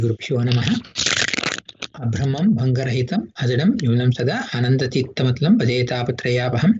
गुरुभ्यो नमः अभ्रमं भङ्गरहितम् अजडं न्यूनं सदा आनन्दतीक्तमतलं भजेतापत्रयापहं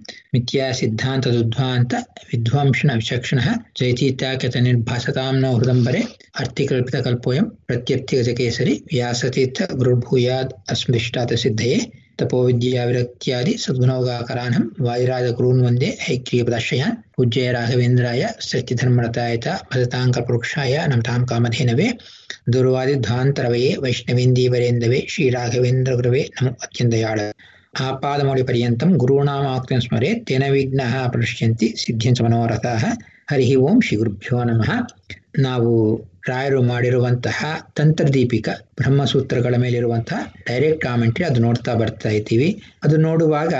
मिथ्यासिद्धान्तदुद्ध्वान्त विद्वांसनविचक्षणः जयतीत्याख्यतनिर्भासतां नो हृदम्बरे अर्थिकल्पितकल्पोऽयं प्रत्यर्थिगजकेसरि व्यासतीर्थगुरुर्भूयाद् अस्मृष्टातसिद्धये तपोविद्याविरक्त्यादि सद्गुणौगाकरानं वायुराजगुरून् वन्दे हैग्रीयपदाश्रयान् पूज्य राघवेन्द्राय सत्यधर्मरताय च भजताङ्कपुरुक्षाय नमतां कामधेनवे दुर्वादिध्वान्तरवये वैष्णवेन्दीवरेन्दवे श्रीराघवेन्द्रगुरवे नमो अत्यन्तयाळ आपादमौलिपर्यन्तं गुरूणामाक्तिं स्मरेत् तेन विघ्नाः प्रणश्यन्ति ಸಿದ್ಧ್ಯಂಚ ಮನೋರಥಾಃ ಹರಿ ಓಂ ಶ್ರೀ ಗುರುಭ್ಯೋ ನಮಃ ನಾವು ರಾಯರು ಮಾಡಿರುವಂತಹ ತಂತ್ರದೀಪಿಕ ಬ್ರಹ್ಮಸೂತ್ರಗಳ ಮೇಲಿರುವಂತಹ ಡೈರೆಕ್ಟ್ ಕಾಮೆಂಟ್ರಿ ಅದು ನೋಡ್ತಾ ಬರ್ತಾ ಇದ್ದೀವಿ ಅದು ನೋಡುವಾಗ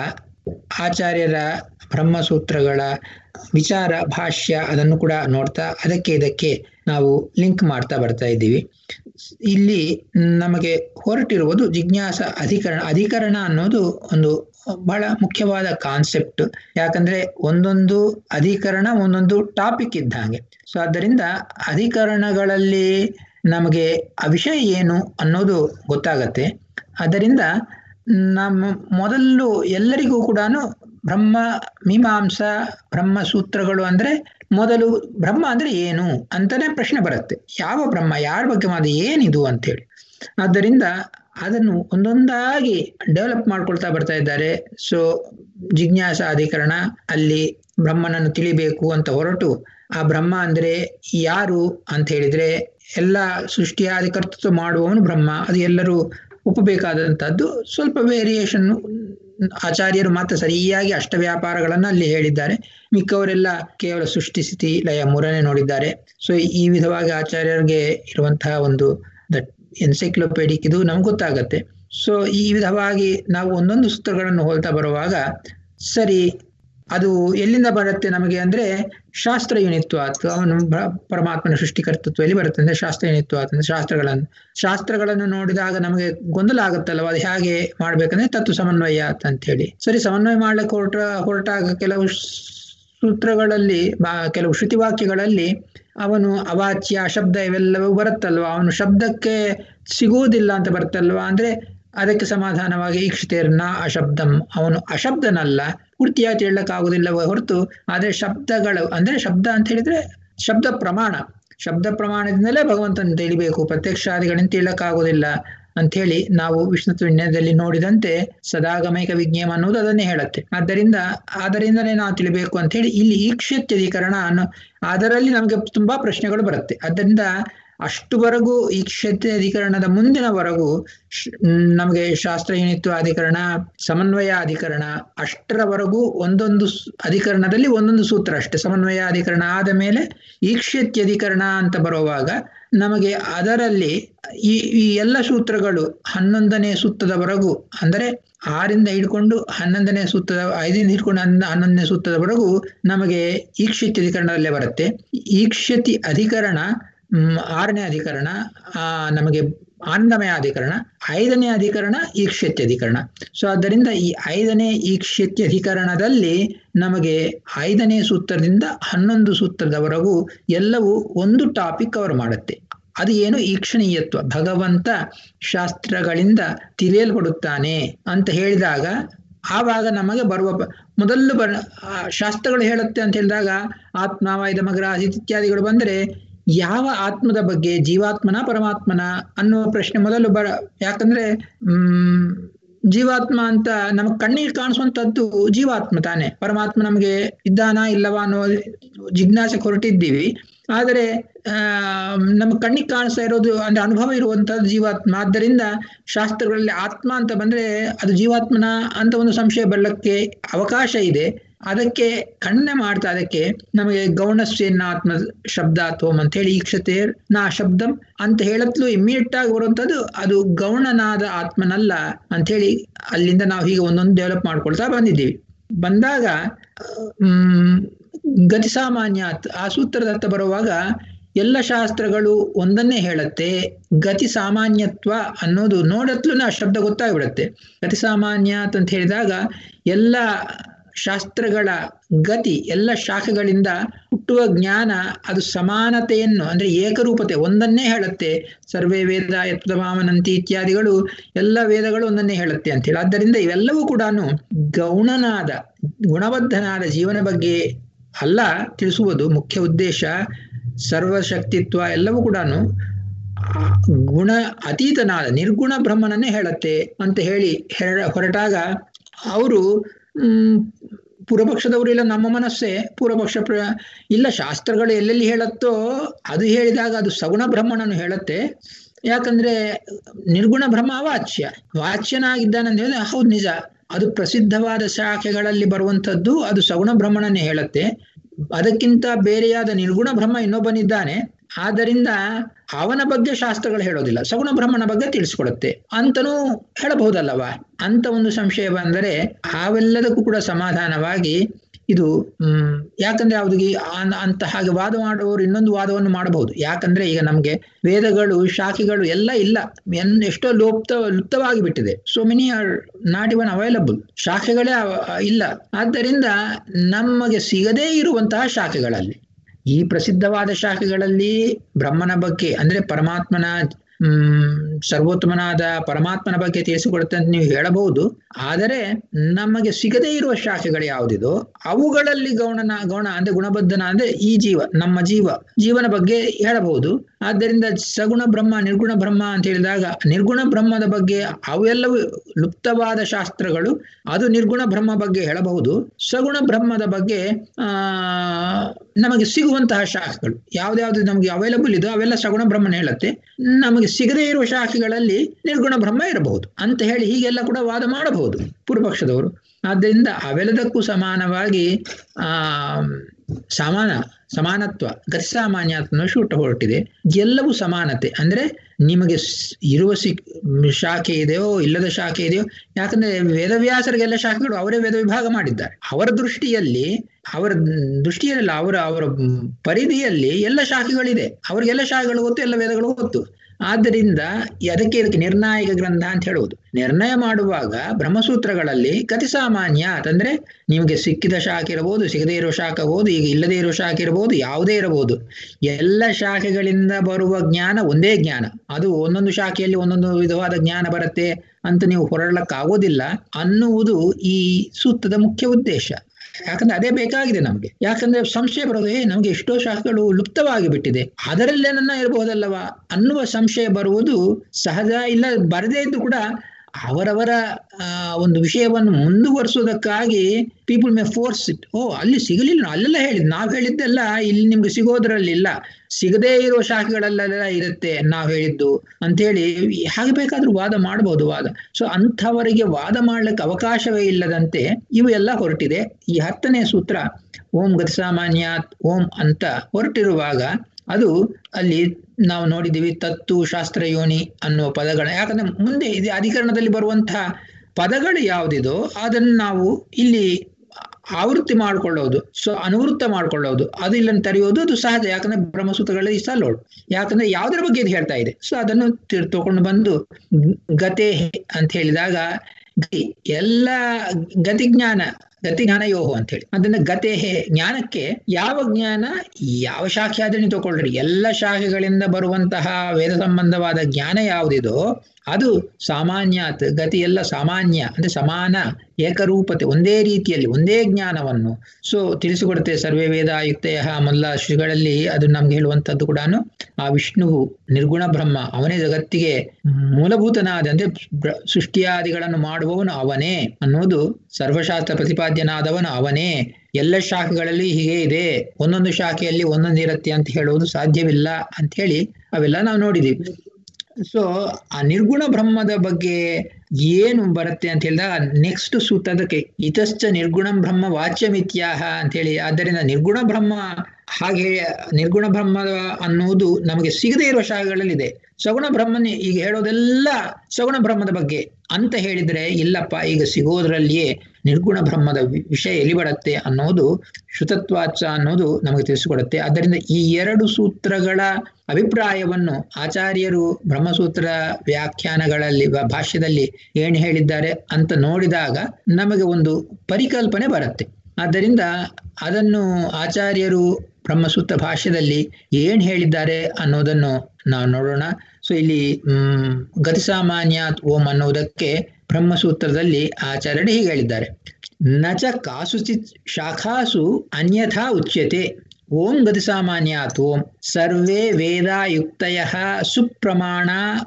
ಆಚಾರ್ಯರ ಬ್ರಹ್ಮಸೂತ್ರಗಳ ವಿಚಾರ ಭಾಷ್ಯ ಅದನ್ನು ಕೂಡ ನೋಡ್ತಾ ಅದಕ್ಕೆ ಇದಕ್ಕೆ ನಾವು ಲಿಂಕ್ ಮಾಡ್ತಾ ಬರ್ತಾ ಇದ್ದೀವಿ ಇಲ್ಲಿ ನಮಗೆ ಹೊರಟಿರುವುದು ಜಿಜ್ಞಾಸ ಅಧಿಕರಣ ಅಧಿಕರಣ ಅನ್ನೋದು ಒಂದು ಬಹಳ ಮುಖ್ಯವಾದ ಕಾನ್ಸೆಪ್ಟ್ ಯಾಕಂದ್ರೆ ಒಂದೊಂದು ಅಧಿಕರಣ ಒಂದೊಂದು ಟಾಪಿಕ್ ಇದ್ದಂಗೆ ಸೊ ಆದ್ದರಿಂದ ಅಧಿಕರಣಗಳಲ್ಲಿ ನಮಗೆ ಆ ವಿಷಯ ಏನು ಅನ್ನೋದು ಗೊತ್ತಾಗತ್ತೆ ಅದರಿಂದ ನಮ್ಮ ಮೊದಲು ಎಲ್ಲರಿಗೂ ಕೂಡ ಬ್ರಹ್ಮ ಮೀಮಾಂಸ ಬ್ರಹ್ಮ ಸೂತ್ರಗಳು ಅಂದ್ರೆ ಮೊದಲು ಬ್ರಹ್ಮ ಅಂದ್ರೆ ಏನು ಅಂತಾನೆ ಪ್ರಶ್ನೆ ಬರುತ್ತೆ ಯಾವ ಬ್ರಹ್ಮ ಯಾರ ಬಗ್ಗೆ ಮಾದ ಏನಿದು ಅಂತೇಳಿ ಆದ್ದರಿಂದ ಅದನ್ನು ಒಂದೊಂದಾಗಿ ಡೆವಲಪ್ ಮಾಡ್ಕೊಳ್ತಾ ಬರ್ತಾ ಇದ್ದಾರೆ ಸೊ ಜಿಜ್ಞಾಸ ಅಧಿಕರಣ ಅಲ್ಲಿ ಬ್ರಹ್ಮನನ್ನು ತಿಳಿಬೇಕು ಅಂತ ಹೊರಟು ಆ ಬ್ರಹ್ಮ ಅಂದ್ರೆ ಯಾರು ಅಂತ ಹೇಳಿದ್ರೆ ಎಲ್ಲ ಸೃಷ್ಟಿಯಾದಿ ಕರ್ತೃತ್ವ ಮಾಡುವವನು ಬ್ರಹ್ಮ ಅದು ಎಲ್ಲರೂ ಒಪ್ಪಬೇಕಾದಂತಹದ್ದು ಸ್ವಲ್ಪ ವೇರಿಯೇಷನ್ ಆಚಾರ್ಯರು ಮಾತ್ರ ಸರಿಯಾಗಿ ಅಷ್ಟವ್ಯಾಪಾರಗಳನ್ನು ಅಲ್ಲಿ ಹೇಳಿದ್ದಾರೆ ಮಿಕ್ಕವರೆಲ್ಲ ಕೇವಲ ಸೃಷ್ಟಿ ಸ್ಥಿತಿ ಲಯ ಮೂರನೇ ನೋಡಿದ್ದಾರೆ ಸೊ ಈ ವಿಧವಾಗಿ ಆಚಾರ್ಯರಿಗೆ ಇರುವಂತಹ ಒಂದು ದಟ್ ಎನ್ಸೈಕ್ಲೋಪೆಡಿಕ್ ಇದು ನಮ್ಗೆ ಗೊತ್ತಾಗತ್ತೆ ಸೊ ಈ ವಿಧವಾಗಿ ನಾವು ಒಂದೊಂದು ಸೂತ್ರಗಳನ್ನು ಹೋಲ್ತಾ ಬರುವಾಗ ಸರಿ ಅದು ಎಲ್ಲಿಂದ ಬರುತ್ತೆ ನಮಗೆ ಅಂದ್ರೆ ಶಾಸ್ತ್ರ ಯುನಿತ್ವ ಅವನು ಪರಮಾತ್ಮನ ಸೃಷ್ಟಿಕರ್ತೃತ್ವದಲ್ಲಿ ಬರುತ್ತೆ ಅಂದ್ರೆ ಶಾಸ್ತ್ರ ಯುನಿತ್ವ ಅಂದ್ರೆ ಶಾಸ್ತ್ರಗಳನ್ನು ಶಾಸ್ತ್ರಗಳನ್ನು ನೋಡಿದಾಗ ನಮಗೆ ಗೊಂದಲ ಆಗುತ್ತಲ್ವ ಅದು ಹೇಗೆ ಮಾಡ್ಬೇಕಂದ್ರೆ ತತ್ವ ಸಮನ್ವಯ ಅಂತ ಹೇಳಿ ಸರಿ ಸಮನ್ವಯ ಮಾಡ್ಲಿಕ್ಕೆ ಹೊರಟ ಹೊರಟಾಗ ಕೆಲವು ಸೂತ್ರಗಳಲ್ಲಿ ಕೆಲವು ಶ್ರುತಿವಾಕ್ಯಗಳಲ್ಲಿ ಅವನು ಅವಾಚ್ಯ ಶಬ್ದ ಇವೆಲ್ಲವೂ ಬರುತ್ತಲ್ವ ಅವನು ಶಬ್ದಕ್ಕೆ ಸಿಗುವುದಿಲ್ಲ ಅಂತ ಬರುತ್ತಲ್ವಾ ಅಂದ್ರೆ ಅದಕ್ಕೆ ಸಮಾಧಾನವಾಗಿ ಈಕ್ಷಿತೇರ್ನ ಅಶಬ್ದಂ ಅವನು ಅಶಬ್ದನಲ್ಲ ಪೂರ್ತಿಯಾಗಿ ಹೇಳಕ್ಕಾಗುದಿಲ್ಲ ಹೊರತು ಆದ್ರೆ ಶಬ್ದಗಳು ಅಂದ್ರೆ ಶಬ್ದ ಅಂತ ಹೇಳಿದ್ರೆ ಶಬ್ದ ಪ್ರಮಾಣ ಶಬ್ದ ಪ್ರಮಾಣದಿಂದಲೇ ಭಗವಂತನ ತಿಳಿಬೇಕು ಪ್ರತ್ಯಕ್ಷಾದಿಗಳಿಂದ ಹೇಳಕ್ಕಾಗುದಿಲ್ಲ ಅಂತ ಹೇಳಿ ನಾವು ವಿಷ್ಣು ವಿಜ್ಞಾನದಲ್ಲಿ ನೋಡಿದಂತೆ ಸದಾಗಮೈಕ ವಿಜ್ಞಾನ ಅನ್ನೋದು ಅದನ್ನೇ ಹೇಳುತ್ತೆ ಆದ್ದರಿಂದ ಅದರಿಂದಲೇ ನಾವು ತಿಳಿಬೇಕು ಅಂತ ಹೇಳಿ ಇಲ್ಲಿ ಈಕ್ಷತ್ಯಧಿಕರಣ ಅನ್ನೋ ಅದರಲ್ಲಿ ನಮಗೆ ತುಂಬಾ ಪ್ರಶ್ನೆಗಳು ಬರುತ್ತೆ ಅದರಿಂದ ಅಷ್ಟುವರೆಗೂ ಈಕ್ಷತೆ ಅಧಿಕರಣದ ಮುಂದಿನವರೆಗೂ ನಮಗೆ ಶಾಸ್ತ್ರ ಯುನಿತ್ವ ಅಧಿಕರಣ ಸಮನ್ವಯ ಅಧಿಕರಣ ಅಷ್ಟರವರೆಗೂ ಒಂದೊಂದು ಅಧಿಕರಣದಲ್ಲಿ ಒಂದೊಂದು ಸೂತ್ರ ಅಷ್ಟೇ ಸಮನ್ವಯ ಅಧಿಕರಣ ಆದ ಮೇಲೆ ಈಕ್ಷತ್ಯಧಿಕರಣ ಅಂತ ಬರುವಾಗ ನಮಗೆ ಅದರಲ್ಲಿ ಈ ಈ ಎಲ್ಲ ಸೂತ್ರಗಳು ಹನ್ನೊಂದನೇ ಸೂತ್ರದವರೆಗೂ ಅಂದರೆ ಆರಿಂದ ಹಿಡ್ಕೊಂಡು ಹನ್ನೊಂದನೇ ಸೂತ್ರದ ಐದರಿಂದ ಹಿಡ್ಕೊಂಡು ಹನ್ನ ಹನ್ನೊಂದನೇ ಸೂತ್ರದವರೆಗೂ ನಮಗೆ ಈಕ್ಷತ್ಯಧಿಕರಣದಲ್ಲೇ ಬರುತ್ತೆ ಈಕ್ಷತಿ ಅಧಿಕರಣ ಆರನೇ ಅಧಿಕರಣ ಆ ನಮಗೆ ಆನಂದಮಯ ಅಧಿಕರಣ ಐದನೇ ಅಧಿಕರಣ ಈಕ್ಷತ್ಯ ಅಧಿಕರಣ ಸೊ ಆದ್ದರಿಂದ ಈ ಐದನೇ ಈಕ್ಷತ್ಯ ಅಧಿಕರಣದಲ್ಲಿ ನಮಗೆ ಐದನೇ ಸೂತ್ರದಿಂದ ಹನ್ನೊಂದು ಸೂತ್ರದವರೆಗೂ ಎಲ್ಲವೂ ಒಂದು ಟಾಪಿಕ್ ಕವರ್ ಮಾಡುತ್ತೆ ಅದು ಏನು ಈಕ್ಷಣೀಯತ್ವ ಭಗವಂತ ಶಾಸ್ತ್ರಗಳಿಂದ ತಿಳಿಯಲ್ಪಡುತ್ತಾನೆ ಅಂತ ಹೇಳಿದಾಗ ಆವಾಗ ನಮಗೆ ಬರುವ ಮೊದಲು ಬ ಶಾಸ್ತ್ರಗಳು ಹೇಳುತ್ತೆ ಅಂತ ಹೇಳಿದಾಗ ಆತ್ಮ ವೈದಮಗ್ರ ಇತ್ಯಾದಿಗಳು ಬಂದರೆ ಯಾವ ಆತ್ಮದ ಬಗ್ಗೆ ಜೀವಾತ್ಮನ ಪರಮಾತ್ಮನ ಅನ್ನುವ ಪ್ರಶ್ನೆ ಮೊದಲು ಬರ ಯಾಕಂದ್ರೆ ಹ್ಮ್ ಜೀವಾತ್ಮ ಅಂತ ನಮಗ್ ಕಣ್ಣಿಗೆ ಕಾಣಿಸುವಂತದ್ದು ಜೀವಾತ್ಮ ತಾನೆ ಪರಮಾತ್ಮ ನಮಗೆ ಇದ್ದಾನ ಇಲ್ಲವಾ ಅನ್ನೋ ಜಿಜ್ಞಾಸೆ ಹೊರಟಿದ್ದೀವಿ ಆದರೆ ಆ ನಮ್ಮ ಕಣ್ಣಿಗೆ ಕಾಣಿಸ್ತಾ ಇರೋದು ಅಂದ್ರೆ ಅನುಭವ ಇರುವಂತದ್ದು ಜೀವಾತ್ಮ ಆದ್ದರಿಂದ ಶಾಸ್ತ್ರಗಳಲ್ಲಿ ಆತ್ಮ ಅಂತ ಬಂದ್ರೆ ಅದು ಜೀವಾತ್ಮನ ಅಂತ ಒಂದು ಸಂಶಯ ಬರಲಿಕ್ಕೆ ಅವಕಾಶ ಇದೆ ಅದಕ್ಕೆ ಖಂಡನೆ ಮಾಡ್ತಾ ಅದಕ್ಕೆ ನಮಗೆ ಗೌಣಸ್ವೇನ ಆತ್ಮ ಶಬ್ದಾತ್ವಂ ಅಂತ ಹೇಳಿ ಈಕ್ಷತೆ ನಾ ಶಬ್ದಂ ಅಂತ ಹೇಳತ್ಲು ಇಮ್ಮಿಡಿಯೇಟ್ ಆಗಿ ಬರುವಂತದ್ದು ಅದು ಗೌಣನಾದ ಆತ್ಮನಲ್ಲ ಅಂತ ಹೇಳಿ ಅಲ್ಲಿಂದ ನಾವು ಹೀಗೆ ಒಂದೊಂದು ಡೆವಲಪ್ ಮಾಡ್ಕೊಳ್ತಾ ಬಂದಿದ್ದೀವಿ ಬಂದಾಗ ಹ್ಮ್ ಗತಿ ಸಾಮಾನ್ಯ ಆ ಸೂತ್ರದ ಹತ್ತ ಬರುವಾಗ ಎಲ್ಲ ಶಾಸ್ತ್ರಗಳು ಒಂದನ್ನೇ ಹೇಳುತ್ತೆ ಗತಿ ಸಾಮಾನ್ಯತ್ವ ಅನ್ನೋದು ನೋಡತ್ಲು ಆ ಶಬ್ದ ಗೊತ್ತಾಗ್ಬಿಡುತ್ತೆ ಗತಿ ಸಾಮಾನ್ಯ ಅಂತ ಹೇಳಿದಾಗ ಎಲ್ಲ ಶಾಸ್ತ್ರಗಳ ಗತಿ ಎಲ್ಲ ಶಾಖೆಗಳಿಂದ ಹುಟ್ಟುವ ಜ್ಞಾನ ಅದು ಸಮಾನತೆಯನ್ನು ಅಂದ್ರೆ ಏಕರೂಪತೆ ಒಂದನ್ನೇ ಹೇಳುತ್ತೆ ಸರ್ವೇ ವೇದ ಯತ್ವಮಾಮನಂತಿ ಇತ್ಯಾದಿಗಳು ಎಲ್ಲ ವೇದಗಳು ಒಂದನ್ನೇ ಹೇಳುತ್ತೆ ಅಂತೇಳಿ ಆದ್ದರಿಂದ ಇವೆಲ್ಲವೂ ಕೂಡ ಗೌಣನಾದ ಗುಣಬದ್ಧನಾದ ಜೀವನ ಬಗ್ಗೆ ಅಲ್ಲ ತಿಳಿಸುವುದು ಮುಖ್ಯ ಉದ್ದೇಶ ಸರ್ವಶಕ್ತಿತ್ವ ಎಲ್ಲವೂ ಕೂಡ ಗುಣ ಅತೀತನಾದ ನಿರ್ಗುಣ ಬ್ರಹ್ಮನನ್ನೇ ಹೇಳತ್ತೆ ಅಂತ ಹೇಳಿ ಹೊರಟಾಗ ಅವರು ಹ್ಮ್ ಪೂರ್ವಪಕ್ಷದವರು ಇಲ್ಲ ನಮ್ಮ ಮನಸ್ಸೇ ಪೂರ್ವಪಕ್ಷ ಪ್ರ ಇಲ್ಲ ಶಾಸ್ತ್ರಗಳು ಎಲ್ಲೆಲ್ಲಿ ಹೇಳತ್ತೋ ಅದು ಹೇಳಿದಾಗ ಅದು ಸಗುಣ ಬ್ರಹ್ಮನನ್ನು ಹೇಳುತ್ತೆ ಯಾಕಂದ್ರೆ ನಿರ್ಗುಣ ಬ್ರಹ್ಮ ವಾಚ್ಯ ವಾಚ್ಯನಾಗಿದ್ದಾನಂತ ಹೇಳಿದ್ರೆ ಹೌದು ನಿಜ ಅದು ಪ್ರಸಿದ್ಧವಾದ ಶಾಖೆಗಳಲ್ಲಿ ಬರುವಂಥದ್ದು ಅದು ಸಗುಣ ಬ್ರಹ್ಮನನ್ನೇ ಹೇಳುತ್ತೆ ಅದಕ್ಕಿಂತ ಬೇರೆಯಾದ ನಿರ್ಗುಣ ಬ್ರಹ್ಮ ಇನ್ನೊಬ್ಬನಿದ್ದಾನೆ ಆದ್ದರಿಂದ ಅವನ ಬಗ್ಗೆ ಶಾಸ್ತ್ರಗಳು ಹೇಳೋದಿಲ್ಲ ಸಗುಣ ಬ್ರಹ್ಮನ ಬಗ್ಗೆ ತಿಳಿಸ್ಕೊಡುತ್ತೆ ಅಂತನೂ ಹೇಳಬಹುದಲ್ಲವಾ ಅಂತ ಒಂದು ಸಂಶಯ ಬಂದರೆ ಅವೆಲ್ಲದಕ್ಕೂ ಕೂಡ ಸಮಾಧಾನವಾಗಿ ಇದು ಹ್ಮ್ ಯಾಕಂದ್ರೆ ಅವ್ರಿಗೆ ಅಂತ ಹಾಗೆ ವಾದ ಮಾಡುವವರು ಇನ್ನೊಂದು ವಾದವನ್ನು ಮಾಡಬಹುದು ಯಾಕಂದ್ರೆ ಈಗ ನಮ್ಗೆ ವೇದಗಳು ಶಾಖೆಗಳು ಎಲ್ಲ ಇಲ್ಲ ಎನ್ ಎಷ್ಟೋ ಲುಪ್ತ ಲುಪ್ತವಾಗಿ ಬಿಟ್ಟಿದೆ so many are not even available ಶಾಖೆಗಳೇ ಇಲ್ಲ ಆದ್ದರಿಂದ ನಮಗೆ ಸಿಗದೇ ಇರುವಂತಹ ಶಾಖೆಗಳಲ್ಲಿ ಈ ಪ್ರಸಿದ್ಧವಾದ ಶಾಖೆಗಳಲ್ಲಿ ಬ್ರಹ್ಮನ ಬಗ್ಗೆ ಅಂದ್ರೆ ಪರಮಾತ್ಮನ ಹ್ಮ್ ಸರ್ವೋತ್ತಮನಾದ ಪರಮಾತ್ಮನ ಬಗ್ಗೆ ತಿಳಿಸಿಕೊಡುತ್ತೆ ಅಂತ ನೀವು ಹೇಳಬಹುದು ಆದರೆ ನಮಗೆ ಸಿಗದೇ ಇರುವ ಶಾಖೆಗಳು ಯಾವುದಿದೋ ಅವುಗಳಲ್ಲಿ ಗೌಣನ ಗೌಣ ಅಂದ್ರೆ ಗುಣಬದ್ಧನ ಅಂದ್ರೆ ಈ ಜೀವ ನಮ್ಮ ಜೀವ ಜೀವನ ಬಗ್ಗೆ ಹೇಳಬಹುದು ಆದ್ದರಿಂದ ಸಗುಣ ಬ್ರಹ್ಮ ನಿರ್ಗುಣ ಬ್ರಹ್ಮ ಅಂತ ಹೇಳಿದಾಗ ನಿರ್ಗುಣ ಬ್ರಹ್ಮದ ಬಗ್ಗೆ ಅವೆಲ್ಲವೂ ಲುಪ್ತವಾದ ಶಾಸ್ತ್ರಗಳು ಅದು ನಿರ್ಗುಣ ಬ್ರಹ್ಮ ಬಗ್ಗೆ ಹೇಳಬಹುದು ಸಗುಣ ಬ್ರಹ್ಮದ ಬಗ್ಗೆ ಆ ನಮಗೆ ಸಿಗುವಂತಹ ಶಾಖೆಗಳು ಯಾವ್ದ್ಯಾವ್ದು ನಮಗೆ ಅವೈಲಬಲ್ ಇದೋ ಅವೆಲ್ಲ ಸಗುಣ ಬ್ರಹ್ಮನ ಹೇಳುತ್ತೆ ನಮಗೆ ಸಿಗದೇ ಇರುವ ಶಾಖೆಗಳಲ್ಲಿ ನಿರ್ಗುಣ ಬ್ರಹ್ಮ ಇರಬಹುದು ಅಂತ ಹೇಳಿ ಹೀಗೆಲ್ಲ ಕೂಡ ವಾದ ಮಾಡಬಹುದು ಪೂರ್ವಪಕ್ಷದವರು ಆದ್ದರಿಂದ ಅವೆಲ್ಲದಕ್ಕೂ ಸಮಾನವಾಗಿ ಆ ಸಮಾನ ಸಮಾನತ್ವ ಗತಿಸಾಮಾನ್ಯತ್ವ ಶೂಟ ಹೊರಟಿದೆ ಎಲ್ಲವೂ ಸಮಾನತೆ ಅಂದ್ರೆ ನಿಮಗೆ ಇರುವ ಸಿ ಶಾಖೆ ಇದೆಯೋ ಇಲ್ಲದ ಶಾಖೆ ಇದೆಯೋ ಯಾಕಂದ್ರೆ ವೇದವ್ಯಾಸರಿಗೆಲ್ಲ ಶಾಖೆಗಳು ಅವರೇ ವೇದ ವಿಭಾಗ ಮಾಡಿದ್ದಾರೆ ಅವರ ದೃಷ್ಟಿಯಲ್ಲಿ ಅವರ ದೃಷ್ಟಿಯಲ್ಲ ಅವರ ಅವರ ಪರಿಧಿಯಲ್ಲಿ ಎಲ್ಲ ಶಾಖೆಗಳಿದೆ ಅವರಿಗೆಲ್ಲ ಶಾಖೆಗಳು ಗೊತ್ತು ಎಲ್ಲ ವೇದಗಳು ಗೊತ್ತು ಆದ್ದರಿಂದ ಅದಕ್ಕೆ ಇದಕ್ಕೆ ನಿರ್ಣಾಯಕ ಗ್ರಂಥ ಅಂತ ಹೇಳುವುದು ನಿರ್ಣಯ ಮಾಡುವಾಗ ಬ್ರಹ್ಮಸೂತ್ರಗಳಲ್ಲಿ ಗತಿ ಸಾಮಾನ್ಯ ಅಂತಂದ್ರೆ ನಿಮಗೆ ಸಿಕ್ಕಿದ ಶಾಖೆ ಇರಬಹುದು ಸಿಗದೇ ಇರೋ ಶಾಖೆ ಇರಬಹುದು ಈಗ ಇಲ್ಲದೇ ಇರೋ ಶಾಖೆ ಇರಬಹುದು ಯಾವುದೇ ಇರಬಹುದು ಎಲ್ಲ ಶಾಖೆಗಳಿಂದ ಬರುವ ಜ್ಞಾನ ಒಂದೇ ಜ್ಞಾನ ಅದು ಒಂದೊಂದು ಶಾಖೆಯಲ್ಲಿ ಒಂದೊಂದು ವಿಧವಾದ ಜ್ಞಾನ ಬರುತ್ತೆ ಅಂತ ನೀವು ಹೊರಡಕ್ಕಾಗೋದಿಲ್ಲ ಅನ್ನುವುದು ಈ ಸೂತ್ರದ ಮುಖ್ಯ ಉದ್ದೇಶ ಯಾಕಂದ್ರೆ ಅದೇ ಬೇಕಾಗಿದೆ ನಮ್ಗೆ ಯಾಕಂದ್ರೆ ಸಂಶಯ ಬರೋದು ಏ ನಮ್ಗೆ ಎಷ್ಟೋ ಶಾಖಗಳು ಲುಪ್ತವಾಗಿ ಬಿಟ್ಟಿದೆ ಅದರಲ್ಲೇನನ್ನ ಇರಬಹುದಲ್ಲವಾ ಅನ್ನುವ ಸಂಶಯ ಬರುವುದು ಸಹಜ ಇಲ್ಲ ಬರದೇ ಇದ್ದು ಕೂಡ ಅವರವರ ಒಂದು ವಿಷಯವನ್ನು ಮುಂದುವರಿಸೋದಕ್ಕಾಗಿ ಪೀಪಲ್ ಮೇ ಫೋರ್ಸ್ ಇಟ್ ಓ ಅಲ್ಲಿ ಸಿಗಲಿಲ್ಲ ಅಲ್ಲೆಲ್ಲ ಹೇಳಿದ್ ನಾವ್ ಹೇಳಿದ್ದೆಲ್ಲ ಇಲ್ಲಿ ನಿಮ್ಗೆ ಸಿಗೋದ್ರಲ್ಲಿ ಇಲ್ಲ ಸಿಗದೇ ಇರೋ ಶಾಖೆಗಳಲ್ಲೆಲ್ಲ ಇರುತ್ತೆ ನಾವ್ ಹೇಳಿದ್ದು ಅಂತೇಳಿ ಹಾಗೆ ಬೇಕಾದ್ರೂ ವಾದ ಮಾಡಬಹುದು ವಾದ ಸೊ ಅಂಥವರಿಗೆ ವಾದ ಮಾಡ್ಲಿಕ್ಕೆ ಅವಕಾಶವೇ ಇಲ್ಲದಂತೆ ಇವು ಎಲ್ಲ ಹೊರಟಿದೆ ಈ ಹತ್ತನೇ ಸೂತ್ರ ಓಂ ಗತಿಸಾಮಾನ್ಯ ಓಂ ಅಂತ ಹೊರಟಿರುವಾಗ ಅದು ಅಲ್ಲಿ ನಾವು ನೋಡಿದ್ದೀವಿ ತತ್ತು ಶಾಸ್ತ್ರ ಯೋನಿ ಅನ್ನುವ ಪದಗಳ ಯಾಕಂದ್ರೆ ಮುಂದೆ ಇದು ಅಧಿಕರಣದಲ್ಲಿ ಬರುವಂತಹ ಪದಗಳು ಯಾವುದಿದೋ ಅದನ್ನು ನಾವು ಇಲ್ಲಿ ಆವೃತ್ತಿ ಮಾಡ್ಕೊಳ್ಳೋದು ಸೊ ಅನುವೃತ್ತ ಮಾಡ್ಕೊಳ್ಳೋದು ಅದು ಇಲ್ಲನ್ನು ತರೆಯೋದು ಅದು ಸಹಜ ಯಾಕಂದ್ರೆ ಬ್ರಹ್ಮಸೂತ್ರಗಳಲ್ಲಿ ಸಲ್ಲೋಡು ಯಾಕಂದ್ರೆ ಯಾವುದರ ಬಗ್ಗೆ ಇದು ಹೇಳ್ತಾ ಇದೆ ಸೊ ಅದನ್ನು ತಗೊಂಡು ಬಂದು ಗತೆ ಅಂತ ಹೇಳಿದಾಗ ಎಲ್ಲ ಗತಿಜ್ಞಾನ ಗತಿಜ್ಞಾನ ಯೋಹೋ ಅಂತ ಹೇಳಿ ಅದನ್ನ ಗತೆ ಜ್ಞಾನಕ್ಕೆ ಯಾವ ಜ್ಞಾನ ಯಾವ ಶಾಖೆ ಆದ್ರೆ ನೀವು ತಗೊಳ್ರಿ ಎಲ್ಲ ಶಾಖೆಗಳಿಂದ ಬರುವಂತಹ ವೇದ ಸಂಬಂಧವಾದ ಜ್ಞಾನ ಯಾವುದಿದೋ ಅದು ಸಾಮಾನ್ಯಾತ್ ಗತಿ ಎಲ್ಲ ಸಾಮಾನ್ಯ ಅಂದ್ರೆ ಸಮಾನ ಏಕರೂಪತೆ ಒಂದೇ ರೀತಿಯಲ್ಲಿ ಒಂದೇ ಜ್ಞಾನವನ್ನು ಸೊ ತಿಳಿಸಿಕೊಡುತ್ತೆ ಸರ್ವೇ ವೇದ ಯುಕ್ತಯ ಮೊದಲ ಶ್ರೀಗಳಲ್ಲಿ ಅದು ನಮ್ಗೆ ಹೇಳುವಂತದ್ದು ಕೂಡ ಆ ವಿಷ್ಣುವು ನಿರ್ಗುಣ ಬ್ರಹ್ಮ ಅವನೇ ಜಗತ್ತಿಗೆ ಮೂಲಭೂತನಾದ ಅಂದ್ರೆ ಸೃಷ್ಟಿಯಾದಿಗಳನ್ನು ಮಾಡುವವನು ಅವನೇ ಅನ್ನೋದು ಸರ್ವಶಾಸ್ತ್ರ ಪ್ರತಿಪಾದ್ಯನಾದವನು ಅವನೇ ಎಲ್ಲ ಶಾಖೆಗಳಲ್ಲಿ ಹೀಗೆ ಇದೆ ಒಂದೊಂದು ಶಾಖೆಯಲ್ಲಿ ಒಂದೊಂದು ಇರುತ್ತೆ ಅಂತ ಹೇಳುವುದು ಸಾಧ್ಯವಿಲ್ಲ ಅಂತ ಹೇಳಿ ಅವೆಲ್ಲ ನಾವು ನೋಡಿದೀವಿ ಸೊ ಆ ನಿರ್ಗುಣ ಬ್ರಹ್ಮದ ಬಗ್ಗೆ ಏನು ಬರುತ್ತೆ ಅಂತ ಹೇಳಿದಾಗ ನೆಕ್ಸ್ಟ್ ಸೂತ್ರದಕ್ಕೆ ಇತಶ್ಚ ನಿರ್ಗುಣ ಬ್ರಹ್ಮ ವಾಚ್ಯಮಿತ್ಯಾಹ ಅಂತ ಹೇಳಿ ಆದ್ದರಿಂದ ನಿರ್ಗುಣ ಬ್ರಹ್ಮ ಹಾಗೆ ನಿರ್ಗುಣ ಬ್ರಹ್ಮ ಅನ್ನುವುದು ನಮಗೆ ಸಿಗದೇ ಇರುವ ಶಾಖಗಳಲ್ಲಿದೆ ಸಗುಣ ಬ್ರಹ್ಮನ ಈಗ ಹೇಳೋದೆಲ್ಲ ಸಗುಣ ಬ್ರಹ್ಮದ ಬಗ್ಗೆ ಅಂತ ಹೇಳಿದ್ರೆ ಇಲ್ಲಪ್ಪ ಈಗ ಸಿಗೋದ್ರಲ್ಲಿಯೇ ನಿರ್ಗುಣ ಬ್ರಹ್ಮದ ವಿಷಯ ಎಲ್ಲಿ ಬರುತ್ತೆ ಅನ್ನೋದು ಶ್ರುತತ್ವಾಚ ಅನ್ನೋದು ನಮಗೆ ತಿಳಿಸಿಕೊಡುತ್ತೆ ಆದ್ದರಿಂದ ಈ ಎರಡು ಸೂತ್ರಗಳ ಅಭಿಪ್ರಾಯವನ್ನು ಆಚಾರ್ಯರು ಬ್ರಹ್ಮಸೂತ್ರ ವ್ಯಾಖ್ಯಾನಗಳಲ್ಲಿ ಭಾಷ್ಯದಲ್ಲಿ ಏನು ಹೇಳಿದ್ದಾರೆ ಅಂತ ನೋಡಿದಾಗ ನಮಗೆ ಒಂದು ಪರಿಕಲ್ಪನೆ ಬರುತ್ತೆ ಆದ್ದರಿಂದ ಅದನ್ನು ಆಚಾರ್ಯರು ಬ್ರಹ್ಮಸೂತ್ರ ಭಾಷ್ಯದಲ್ಲಿ ಏನ್ ಹೇಳಿದ್ದಾರೆ ಅನ್ನೋದನ್ನು ನಾವು ನೋಡೋಣ ಸೊ ಇಲ್ಲಿ ಹ್ಮ್ ಗತಿಸಾಮಾನ್ಯಾತ್ ಓಂ ಅನ್ನುವುದಕ್ಕೆ ಬ್ರಹ್ಮಸೂತ್ರದಲ್ಲಿ ಆಚಾರ್ಯರು ಹೀಗೆ ಹೇಳಿದ್ದಾರೆ ನಚ ಕಾಸುಚಿತ್ ಶಾಖಾಸು ಅನ್ಯಥಾ ಉಚ್ಯತೆ ಓಂ ಗತಿಸಾಮಾನ್ಯಾತ್ ಓಂ ಸರ್ವೇ ವೇದಾಯುಕ್ತಯ ಸುಪ್ರಮಾಣ